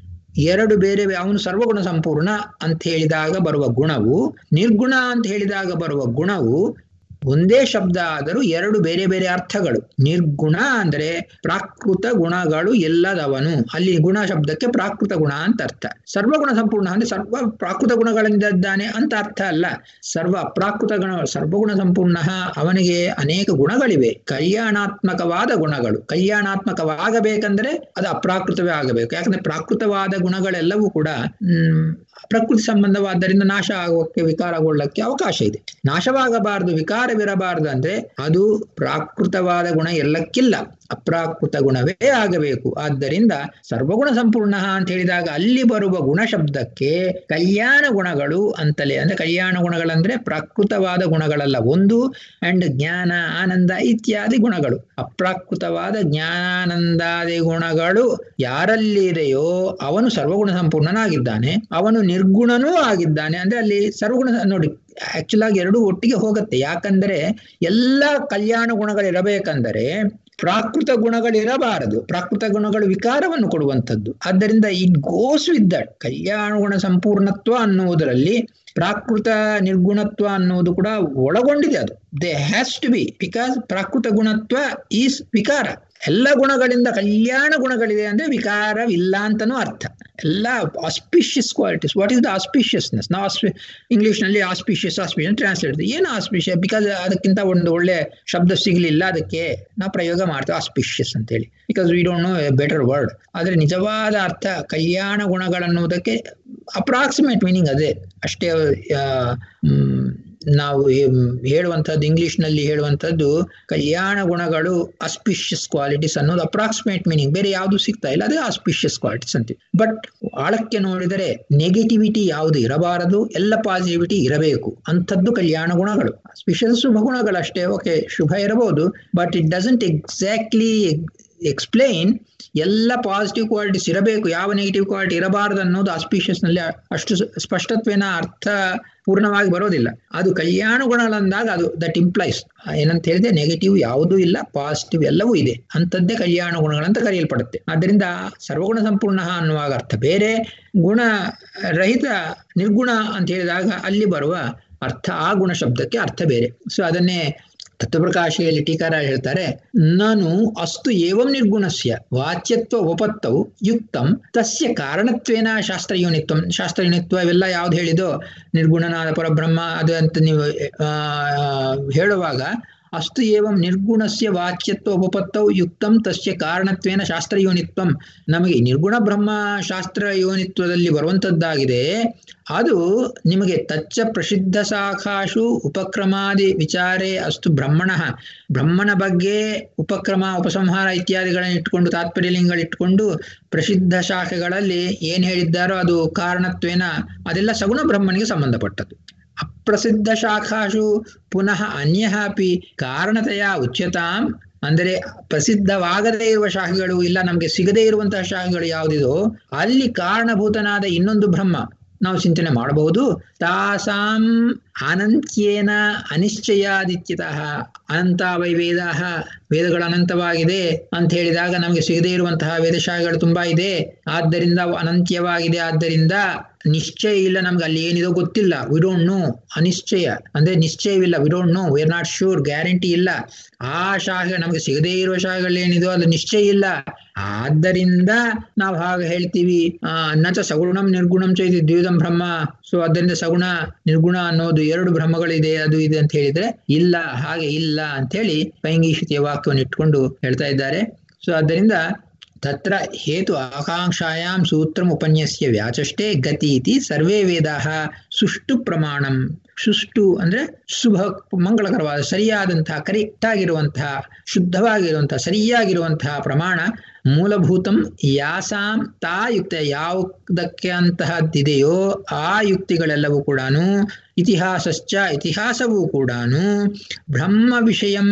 ಎರಡು ಬೇರೆ ಅವನು ಸರ್ವಗುಣ ಸಂಪೂರ್ಣ ಅಂತ ಹೇಳಿದಾಗ ಬರುವ ಗುಣವು ನಿರ್ಗುಣ ಅಂತ ಹೇಳಿದಾಗ ಬರುವ ಗುಣವು ಒಂದೇ ಶಬ್ದ ಆದರೂ ಎರಡು ಬೇರೆ ಬೇರೆ ಅರ್ಥಗಳು ನಿರ್ಗುಣ ಅಂದ್ರೆ ಪ್ರಾಕೃತ ಗುಣಗಳು ಎಲ್ಲದವನು ಅಲ್ಲಿ ಗುಣ ಶಬ್ದಕ್ಕೆ ಪ್ರಾಕೃತ ಗುಣ ಅಂತ ಅರ್ಥ ಸರ್ವಗುಣ ಸಂಪೂರ್ಣ ಅಂದ್ರೆ ಸರ್ವ ಪ್ರಾಕೃತ ಗುಣಗಳಿಂದಿದ್ದಾನೆ ಅಂತ ಅರ್ಥ ಅಲ್ಲ ಸರ್ವ ಅಪ್ರಾಕೃತ ಗುಣ ಸರ್ವಗುಣ ಸಂಪೂರ್ಣ ಅವನಿಗೆ ಅನೇಕ ಗುಣಗಳಿವೆ ಕಲ್ಯಾಣಾತ್ಮಕವಾದ ಗುಣಗಳು ಕಲ್ಯಾಣಾತ್ಮಕವಾಗಬೇಕಂದ್ರೆ ಅದು ಅಪ್ರಾಕೃತವೇ ಆಗಬೇಕು ಯಾಕಂದ್ರೆ ಪ್ರಾಕೃತವಾದ ಗುಣಗಳೆಲ್ಲವೂ ಕೂಡ ಹ್ಮ್ ಪ್ರಕೃತಿ ಸಂಬಂಧವಾದ್ದರಿಂದ ನಾಶ ಆಗೋಕ್ಕೆ ವಿಕಾರಗೊಳ್ಳಕ್ಕೆ ಅವಕಾಶ ಇದೆ ನಾಶವಾಗಬಾರದು ವಿಕಾರವಿರಬಾರದು ಅಂದ್ರೆ ಅದು ಪ್ರಾಕೃತವಾದ ಗುಣ ಎಲ್ಲಕ್ಕಿಲ್ಲ ಅಪ್ರಾಕೃತ ಗುಣವೇ ಆಗಬೇಕು ಆದ್ದರಿಂದ ಸರ್ವಗುಣ ಸಂಪೂರ್ಣ ಅಂತ ಹೇಳಿದಾಗ ಅಲ್ಲಿ ಬರುವ ಗುಣ ಶಬ್ದಕ್ಕೆ ಕಲ್ಯಾಣ ಗುಣಗಳು ಅಂತಲೇ ಅಂದ್ರೆ ಕಲ್ಯಾಣ ಗುಣಗಳಂದ್ರೆ ಪ್ರಾಕೃತವಾದ ಗುಣಗಳಲ್ಲ ಒಂದು ಅಂಡ್ ಜ್ಞಾನ ಆನಂದ ಇತ್ಯಾದಿ ಗುಣಗಳು ಅಪ್ರಾಕೃತವಾದ ಜ್ಞಾನಾನಂದಾದಿ ಗುಣಗಳು ಯಾರಲ್ಲಿದೆಯೋ ಅವನು ಸರ್ವಗುಣ ಸಂಪೂರ್ಣನಾಗಿದ್ದಾನೆ ಅವನು ನಿರ್ಗುಣನೂ ಆಗಿದ್ದಾನೆ ಅಂದ್ರೆ ಅಲ್ಲಿ ಸರ್ವಗುಣ ನೋಡಿ ಆಕ್ಚುಲ್ ಆಗಿ ಎರಡು ಒಟ್ಟಿಗೆ ಹೋಗುತ್ತೆ ಯಾಕಂದ್ರೆ ಎಲ್ಲ ಕಲ್ಯಾಣ ಗುಣಗಳಿರಬೇಕಂದರೆ ಪ್ರಾಕೃತ ಗುಣಗಳಿರಬಾರದು ಪ್ರಾಕೃತ ಗುಣಗಳು ವಿಕಾರವನ್ನು ಕೊಡುವಂಥದ್ದು ಆದ್ದರಿಂದ ಇಟ್ ಗೋಸ್ ವಿತ್ ದಟ್ ಕಲ್ಯಾಣ ಗುಣ ಸಂಪೂರ್ಣತ್ವ ಅನ್ನುವುದರಲ್ಲಿ ಪ್ರಾಕೃತ ನಿರ್ಗುಣತ್ವ ಅನ್ನುವುದು ಕೂಡ ಒಳಗೊಂಡಿದೆ ಅದು they has to be because ಪ್ರಾಕೃತ ಗುಣತ್ವ ಈಸ್ ವಿಕಾರ ಎಲ್ಲ ಗುಣಗಳಿಂದ ಕಲ್ಯಾಣ ಗುಣಗಳಿದೆ ಅಂದ್ರೆ ವಿಕಾರವಿಲ್ಲ ಅಂತನೂ ಅರ್ಥ ಎಲ್ಲ auspicious qualities what is the auspiciousness ನಾವು ಆಸ್ಪಿ ಇಂಗ್ಲಿಷ್ನಲ್ಲಿ ಆಸ್ಪಿಷಿಯಸ್ ಆಸ್ಪಿಷಿಯಸ್ ಟ್ರಾನ್ಸ್ಲೇಟ್ ಏನು ಆಸ್ಪಿಷಿಯಸ್ ಬಿಕಾಸ್ ಅದಕ್ಕಿಂತ ಒಂದು ಒಳ್ಳೆ ಶಬ್ದ ಸಿಗಲಿಲ್ಲ ಅದಕ್ಕೆ ನಾವು ಪ್ರಯೋಗ ಮಾಡ್ತೇವೆ ಆಸ್ಪಿಷಿಯಸ್ ಅಂತೇಳಿ because we don't know a better word ಆದರೆ ನಿಜವಾದ ಅರ್ಥ ಕಲ್ಯಾಣ ಗುಣಗಳನ್ನುವುದಕ್ಕೆ ಅಪ್ರಾಕ್ಸಿಮೇಟ್ ಮೀನಿಂಗ್ ಅದೇ ಅಷ್ಟೇ ನಾವು ಹೇಳುವಂಥದ್ದು ಇಂಗ್ಲಿಷ್ನಲ್ಲಿ ಹೇಳುವಂಥದ್ದು ಕಲ್ಯಾಣ ಗುಣಗಳು ಆಸ್ಪಿಷಿಯಸ್ ಕ್ವಾಲಿಟೀಸ್ ಅನ್ನೋದು ಅಪ್ರಾಕ್ಸಿಮೇಟ್ ಮೀನಿಂಗ್ ಬೇರೆ ಯಾವುದು ಸಿಗ್ತಾ ಇಲ್ಲ ಅದೇ ಆಸ್ಪಿಷಿಯಸ್ ಕ್ವಾಲಿಟೀಸ್ ಅಂತೀವಿ ಬಟ್ ಆಳಕ್ಕೆ ನೋಡಿದರೆ ನೆಗೆಟಿವಿಟಿ ಯಾವುದು ಇರಬಾರದು ಎಲ್ಲ ಪಾಸಿಟಿವಿಟಿ ಇರಬೇಕು ಅಂಥದ್ದು ಕಲ್ಯಾಣ ಗುಣಗಳು ಆಸ್ಪಿಷಿಯಸ್ ಶುಭ ಗುಣಗಳಷ್ಟೇ ಓಕೆ ಶುಭ ಇರಬಹುದು but it doesn't exactly explain ಎಲ್ಲ ಪಾಸಿಟಿವ್ ಕ್ವಾಲಿಟೀಸ್ ಇರಬೇಕು ಯಾವ ನೆಗೆಟಿವ್ ಕ್ವಾಲಿಟಿ ಇರಬಾರದು ಅನ್ನೋದು ಆಸ್ಪಿಷಿಯಸ್ನಲ್ಲಿ ಅಷ್ಟು ಸ್ಪಷ್ಟತ್ವೇನ ಅರ್ಥ ಪೂರ್ಣವಾಗಿ ಬರೋದಿಲ್ಲ ಅದು ಕಲ್ಯಾಣ ಗುಣಗಳಂದಾಗ ಅದು ದಟ್ ಇಂಪ್ಲೈಸ್ ಏನಂತ ಹೇಳಿದ್ರೆ ನೆಗೆಟಿವ್ ಯಾವುದೂ ಇಲ್ಲ ಪಾಸಿಟಿವ್ ಎಲ್ಲವೂ ಇದೆ ಅಂಥದ್ದೇ ಕಲ್ಯಾಣ ಗುಣಗಳಂತ ಕರೆಯಲ್ಪಡುತ್ತೆ ಆದ್ದರಿಂದ ಸರ್ವಗುಣ ಸಂಪೂರ್ಣ ಅನ್ನುವಾಗ ಅರ್ಥ ಬೇರೆ ಗುಣ ರಹಿತ ನಿರ್ಗುಣ ಅಂತ ಹೇಳಿದಾಗ ಅಲ್ಲಿ ಬರುವ ಅರ್ಥ ಆ ಗುಣ ಶಬ್ದಕ್ಕೆ ಅರ್ಥ ಬೇರೆ ಸೊ ಅದನ್ನೇ ತತ್ವಪ್ರಕಾಶಿಯಲ್ಲಿ ಟೀಕಾರ ಹೇಳ್ತಾರೆ ನಾನು ಅಸ್ತು ಏವಂ ನಿರ್ಗುಣಸ್ಯ ವಾಚ್ಯತ್ವ ಉಪತ್ತೌ ಯುಕ್ತಂ ತಸ್ಯ ಕಾರಣತ್ವೇನ ಶಾಸ್ತ್ರಯೂನಿತ್ವ ಶಾಸ್ತ್ರಯೂನಿತ್ವ ಇವೆಲ್ಲ ಯಾವ್ದು ಹೇಳಿದೋ ನಿರ್ಗುಣನಾದ ಪರಬ್ರಹ್ಮ ಅದು ಅಂತ ನೀವು ಹೇಳುವಾಗ ಅಸ್ತು ಏವಂ ನಿರ್ಗುಣಸ್ಯ ವಾಚ್ಯತ್ವ ಉಪತ್ತೌ ಯುಕ್ತಂ ತಸ್ಯ ಕಾರಣತ್ವೇನ ಶಾಸ್ತ್ರಯೋನಿತ್ವಂ ನಮಗೆ ನಿರ್ಗುಣ ಬ್ರಹ್ಮ ಶಾಸ್ತ್ರ ಯೋನಿತ್ವದಲ್ಲಿ ಬರುವಂತದ್ದಾಗಿದೆ ಅದು ನಿಮಗೆ ತಚ್ಚ ಪ್ರಸಿದ್ಧ ಶಾಖಾಶು ಉಪಕ್ರಮಾದಿ ವಿಚಾರೇ ಅಸ್ತು ಬ್ರಹ್ಮಣ ಬ್ರಹ್ಮನ ಬಗ್ಗೆ ಉಪಕ್ರಮ ಉಪಸಂಹಾರ ಇತ್ಯಾದಿಗಳನ್ನು ಇಟ್ಕೊಂಡು ತಾತ್ಪರ್ಯಲಿಂಗಳಿಟ್ಕೊಂಡು ಪ್ರಸಿದ್ಧ ಶಾಖೆಗಳಲ್ಲಿ ಏನ್ ಹೇಳಿದ್ದಾರೋ ಅದು ಕಾರಣತ್ವೇನ ಅದೆಲ್ಲ ಸಗುಣ ಬ್ರಹ್ಮನಿಗೆ ಸಂಬಂಧಪಟ್ಟದ್ದು ಅಪ್ರಸಿದ್ಧ ಶಾಖಾಶು ಪುನಃ ಅನ್ಯ ಅಪಿ ಕಾರಣತೆಯ ಉಚ್ಯತಾಂ ಅಂದರೆ ಪ್ರಸಿದ್ಧವಾಗದೇ ಇರುವ ಶಾಖೆಗಳು ಇಲ್ಲ ನಮಗೆ ಸಿಗದೇ ಇರುವಂತಹ ಶಾಖೆಗಳು ಯಾವುದಿದೋ ಅಲ್ಲಿ ಕಾರಣಭೂತನಾದ ಇನ್ನೊಂದು ಬ್ರಹ್ಮ ನಾವು ಚಿಂತನೆ ಮಾಡಬಹುದು ತಾಸಾಂ ಅನಂತ್ಯೇನ ಅನಿಶ್ಚಯಾದಿತ್ಯತಃ ಅನಂತ ವೈ ವೇದ ವೇದಗಳು ಅನಂತವಾಗಿದೆ ಅಂತ ಹೇಳಿದಾಗ ನಮಗೆ ಸಿಗದೇ ಇರುವಂತಹ ವೇದಶಾಹಿಗಳು ತುಂಬಾ ಇದೆ ಆದ್ದರಿಂದ ಅನಂತ್ಯವಾಗಿದೆ ಆದ್ದರಿಂದ ನಿಶ್ಚಯ ಇಲ್ಲ ನಮ್ಗೆ ಅಲ್ಲಿ ಏನಿದೋ ಗೊತ್ತಿಲ್ಲ ವಿ ಡೋಂಟ್ ನೋ ಅನಿಶ್ಚಯ ಅಂದ್ರೆ ನಿಶ್ಚಯವಿಲ್ಲ we don't know we are not sure guarantee ಇಲ್ಲ ಆ ಶಾಖೆ ನಮ್ಗೆ ಸಿಗದೇ ಇರುವ ಶಾಖೆಗಳು ಏನಿದೋ ಅದು ನಿಶ್ಚಯ ಇಲ್ಲ ಆದ್ದರಿಂದ ನಾವು ಹಾಗೆ ಹೇಳ್ತೀವಿ ಆ ನಚ ಸಗುಣಂ ನಿರ್ಗುಣಂ ಚೈತಿ ದ್ವಿಧಂ ಬ್ರಹ್ಮ ಸೊ ಅದರಿಂದ ಸಗುಣ ನಿರ್ಗುಣ ಅನ್ನೋದು ಎರಡು ಬ್ರಹ್ಮಗಳಿದೆ ಅದು ಇದೆ ಅಂತ ಹೇಳಿದ್ರೆ ಇಲ್ಲ ಹಾಗೆ ಇಲ್ಲ ಅಂತ ಹೇಳಿ ಪೈಂಗೀಷಿತಿಯ ವಾಕ್ಯವನ್ನು ಇಟ್ಕೊಂಡು ಹೇಳ್ತಾ ಇದ್ದಾರೆ ಸೊ ಆದ್ದರಿಂದ ತತ್ರ ಹೇತು ಆಕಾಂಕ್ಷಾಯಾಂ ಸೂತ್ರಂ ಉಪನ್ಯಸ್ಯ ವ್ಯಾಚಷ್ಟೇ ಗತಿ ಇತಿ ಸರ್ವೇ ವೇದಾಹ ಸುಷ್ಟು ಪ್ರಮಾಣಂ ಸುಷ್ಟು ಅಂದ್ರೆ ಶುಭ ಮಂಗಳಕರವಾದ ಸರಿಯಾದಂತಹ ಕರೆಕ್ಟ್ ಆಗಿರುವಂತಹ ಶುದ್ಧವಾಗಿರುವಂತಹ ಸರಿಯಾಗಿರುವಂತಹ ಪ್ರಮಾಣ ಮೂಲಭೂತಂ ಯಾಸಾಂ ತಾ ಯುಕ್ತ ಯಾವುದಕ್ಕೆ ಅಂತಹದ್ದಿದೆಯೋ ಆ ಯುಕ್ತಿಗಳೆಲ್ಲವೂ ಕೂಡ ಇತಿಹಾಸಶ್ಚ ಇತಿಹಾಸವೂ ಕೂಡ ಬ್ರಹ್ಮ ವಿಷಯಂ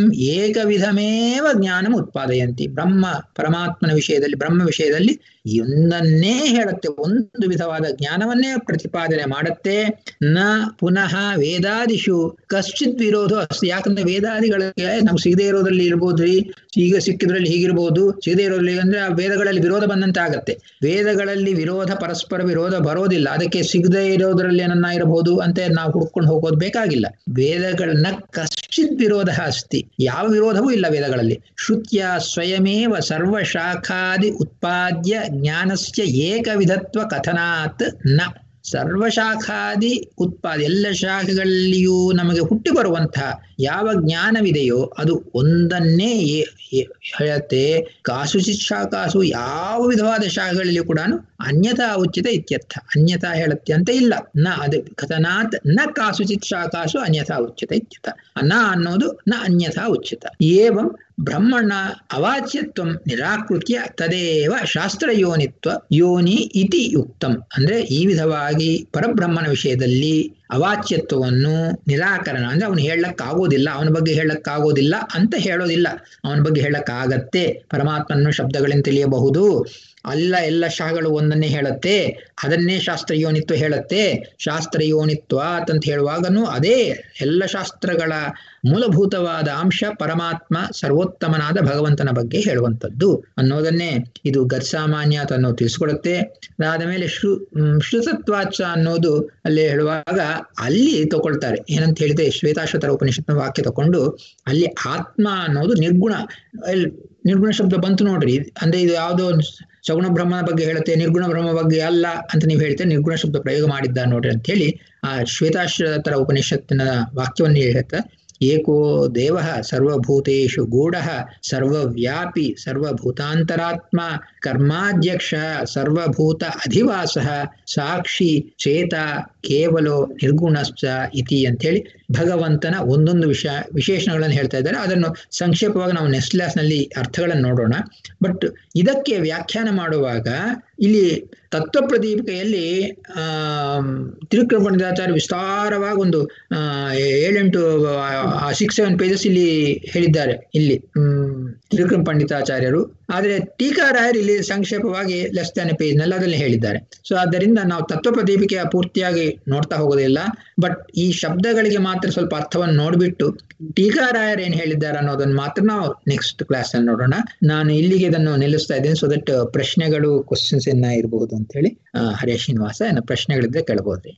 ಏಕವಿಧಮೇವ ಜ್ಞಾನಂ ಉತ್ಪಾದಯಂತಿ ಬ್ರಹ್ಮ ಪರಮಾತ್ಮನ ವಿಷಯದಲ್ಲಿ ಬ್ರಹ್ಮ ವಿಷಯದಲ್ಲಿ ಒಂದನ್ನೇ ಹೇಳುತ್ತೆ ಒಂದು ವಿಧವಾದ ಜ್ಞಾನವನ್ನೇ ಪ್ರತಿಪಾದನೆ ಮಾಡುತ್ತೆ ನ ಪುನಃ ವೇದಾದಿಶು ಕಶ್ಚಿತ್ ವಿರೋಧ ಅಸ್ತಿ ಯಾಕಂದ್ರೆ ವೇದಾದಿಗಳಿಗೆ ನಮ್ಗೆ ಸಿಗದೆ ಇರೋದ್ರಲ್ಲಿ ಇರ್ಬೋದ್ರಿ ಈಗ ಸಿಕ್ಕಿದ್ರಲ್ಲಿ ಹೀಗಿರ್ಬೋದು ಸಿಗದೆ ಇರೋದ್ರಲ್ಲಿ ಅಂದ್ರೆ ಆ ವೇದಗಳಲ್ಲಿ ವಿರೋಧ ಬಂದಂತೆ ಆಗತ್ತೆ ವೇದಗಳಲ್ಲಿ ವಿರೋಧ ಪರಸ್ಪರ ವಿರೋಧ ಬರೋದಿಲ್ಲ ಅದಕ್ಕೆ ಸಿಗದೆ ಇರೋದ್ರಲ್ಲಿ ಏನನ್ನ ಇರಬಹುದು ಅಂತ ನಾವು ಹುಡ್ಕೊಂಡು ಹೋಗೋದು ಬೇಕಾಗಿಲ್ಲ ವೇದಗಳನ್ನ ಕಶ್ಚಿತ್ ವಿರೋಧ ಅಸ್ತಿ ಯಾವ ವಿರೋಧವೂ ಇಲ್ಲ ವೇದಗಳಲ್ಲಿ ಶ್ರುತ್ಯ ಸ್ವಯಮೇವ ಸರ್ವಶಾಖಾದಿ ಉತ್ಪಾದ್ಯ ಜ್ಞಾನಸ್ಯ ಏಕವಿಧತ್ವ ಕಥನಾತ್ ನ ಸರ್ವಶಾಖಾದಿ ಉತ್ಪಾದ ಎಲ್ಲ ಶಾಖೆಗಳಲ್ಲಿಯೂ ನಮಗೆ ಹುಟ್ಟಿ ಬರುವಂತಹ ಯಾವ ಜ್ಞಾನವಿದೆಯೋ ಅದು ಒಂದನ್ನೇ ಹೇಳುತ್ತೆ ಕಾಸುಚಿತ್ ಶಾಖಾಸು ಯಾವ ವಿಧವಾದ ಶಾಖೆಗಳಲ್ಲಿಯೂ ಕೂಡ ಅನ್ಯಥಾ ಉಚಿತ ಇತ್ಯರ್ಥ ಅನ್ಯಥಾ ಹೇಳುತ್ತೆ ಅಂತ ಇಲ್ಲ ನ ಅದು ಕಥನಾತ್ ನ ಕಾಸುಚಿತ್ ಶಾಖಾಸು ಅನ್ಯಥಾ ಉಚಿತ ಇತ್ಯರ್ಥ ನ ಅನ್ನೋದು ನ ಅನ್ಯಥಾ ಉಚಿತ ಏವಂ ಬ್ರಹ್ಮಣ ಅವಾಚ್ಯತ್ವ ನಿರಾಕೃತ್ಯ ತದೇವ ಶಾಸ್ತ್ರಯೋನಿತ್ವ ಯೋನಿ ಇತಿ ಯುಕ್ತಂ ಅಂದ್ರೆ ಈ ವಿಧವಾಗಿ ಪರಬ್ರಹ್ಮನ ವಿಷಯದಲ್ಲಿ ಅವಾಚ್ಯತ್ವವನ್ನು ನಿರಾಕರಣ ಅಂದ್ರೆ ಅವನು ಹೇಳಕ್ಕಾಗೋದಿಲ್ಲ ಅವನ ಬಗ್ಗೆ ಹೇಳಕ್ಕಾಗೋದಿಲ್ಲ ಅಂತ ಹೇಳೋದಿಲ್ಲ ಅವನ ಬಗ್ಗೆ ಹೇಳಕ್ಕಾಗತ್ತೆ ಪರಮಾತ್ಮನ ಶಬ್ದಗಳಿಂದ ತಿಳಿಯಬಹುದು ಅಲ್ಲ ಎಲ್ಲ ಶಾಗಳು ಒಂದನ್ನೇ ಹೇಳುತ್ತೆ ಅದನ್ನೇ ಶಾಸ್ತ್ರಯೋನಿತ್ವ ಹೇಳುತ್ತೆ ಶಾಸ್ತ್ರಯೋನಿತ್ವ ಅಂತ ಹೇಳುವಾಗನು ಅದೇ ಎಲ್ಲ ಶಾಸ್ತ್ರಗಳ ಮೂಲಭೂತವಾದ ಅಂಶ ಪರಮಾತ್ಮ ಸರ್ವೋತ್ತಮನಾದ ಭಗವಂತನ ಬಗ್ಗೆ ಹೇಳುವಂಥದ್ದು ಅನ್ನೋದನ್ನೇ ಇದು ಗತ್ಸಾಮಾನ್ಯ ಅನ್ನೋ ತಿಳಿಸ್ಕೊಡುತ್ತೆ ಅದಾದ ಮೇಲೆ ಶ್ರು ಶ್ರುತತ್ವಾಚ ಅನ್ನೋದು ಅಲ್ಲಿ ಹೇಳುವಾಗ ಅಲ್ಲಿ ತಗೊಳ್ತಾರೆ ಏನಂತ ಹೇಳಿದ್ರೆ ಶ್ವೇತಾಶ್ವತರ ಉಪನಿಷತ್ನ ವಾಕ್ಯ ತಕೊಂಡು ಅಲ್ಲಿ ಆತ್ಮ ಅನ್ನೋದು ನಿರ್ಗುಣ ನಿರ್ಗುಣ ಶಬ್ದ ಬಂತು ನೋಡ್ರಿ ಅಂದ್ರೆ ಇದು ಯಾವುದೋ ಸಗುಣ ಬ್ರಹ್ಮನ ಬಗ್ಗೆ ಹೇಳುತ್ತೆ ನಿರ್ಗುಣ ಬ್ರಹ್ಮ ಬಗ್ಗೆ ಅಲ್ಲ ಅಂತ ನೀವು ಹೇಳ್ತೇವೆ ನಿರ್ಗುಣ ಶಬ್ದ ಪ್ರಯೋಗ ಮಾಡಿದ್ದ ನೋಡ್ರಿ ಅಂತ ಹೇಳಿ ಆ ಶ್ವೇತಾಶ್ವತರ ಉಪನಿಷತ್ತಿನ ವಾಕ್ಯವನ್ನು ಹೇಳುತ್ತೆ ಏಕೋ ದೇವ ಸರ್ವಭೂತೇಶು ಗೂಢ ಸರ್ವವ್ಯಾಪಿ ಸರ್ವಭೂತಾಂತರಾತ್ಮ ಕರ್ಮಾಧ್ಯಕ್ಷ ಸರ್ವಭೂತ ಅಧಿವಾಸ ಸಾಕ್ಷಿ ಚೇತ ಕೇವಲೋ ನಿರ್ಗುಣಶ್ಚ ಇತಿ ಅಂತೇಳಿ ಭಗವಂತನ ಒಂದೊಂದು ವಿಷ ವಿಶೇಷಣಗಳನ್ನು ಹೇಳ್ತಾ ಇದ್ದಾರೆ ಅದನ್ನು ಸಂಕ್ಷೇಪವಾಗಿ ನಾವು ನೆಕ್ಸ್ಟ್ ಕ್ಲಾಸ್ನಲ್ಲಿ ಅರ್ಥಗಳನ್ನು ನೋಡೋಣ ಬಟ್ ಇದಕ್ಕೆ ವ್ಯಾಖ್ಯಾನ ಮಾಡುವಾಗ ಇಲ್ಲಿ ತತ್ವ ಪ್ರದೀಪಿಕೆಯಲ್ಲಿ ಆ ತಿರುಕ್ರಮಣಾಚಾರ್ಯ ವಿಸ್ತಾರವಾಗಿ ಒಂದು ಆ ಏಳೆಂಟು ಸಿಕ್ಸ್ ಸೆವೆನ್ ಪೇಜಸ್ ಇಲ್ಲಿ ಹೇಳಿದ್ದಾರೆ ಇಲ್ಲಿ ಹ್ಮ್ ತಿರುಕ್ರಮ ಪಂಡಿತಾಚಾರ್ಯರು ಆದರೆ ಟೀಕಾರಾಯರು ಇಲ್ಲಿ ಸಂಕ್ಷೇಪವಾಗಿ ಲೆಸ್ ದನ್ ಪೇಜ್ ನಲ್ಲಿ ಅದನ್ನು ಹೇಳಿದ್ದಾರೆ ಸೊ ಆದ್ದರಿಂದ ನಾವು ತತ್ವ ಪ್ರದೀಪಿಕೆಯ ಪೂರ್ತಿಯಾಗಿ ನೋಡ್ತಾ ಹೋಗೋದಿಲ್ಲ ಬಟ್ ಈ ಶಬ್ದಗಳಿಗೆ ಮಾತ್ರ ಸ್ವಲ್ಪ ಅರ್ಥವನ್ನು ನೋಡ್ಬಿಟ್ಟು ಟೀಕಾರಾಯರು ಏನ್ ಹೇಳಿದ್ದಾರೆ ಅನ್ನೋದನ್ನ ಮಾತ್ರ ನಾವು ನೆಕ್ಸ್ಟ್ ಕ್ಲಾಸ್ ಅಲ್ಲಿ ನೋಡೋಣ ನಾನು ಇಲ್ಲಿಗೆ ಇದನ್ನು ನಿಲ್ಲಿಸ್ತಾ ಇದ್ದೇನೆ ಸೊ ದಟ್ ಪ್ರಶ್ನೆಗಳು ಕ್ವಶನ್ಸ್ ಏನ ಇರಬಹುದು ಅಂತ ಹೇಳಿ ಹರೇ ಶ್ರೀನಿವಾಸ ಏನೋ ಪ್ರಶ್ನೆಗಳಿದ್ರೆ ಕೇಳಬಹುದ್ರಿ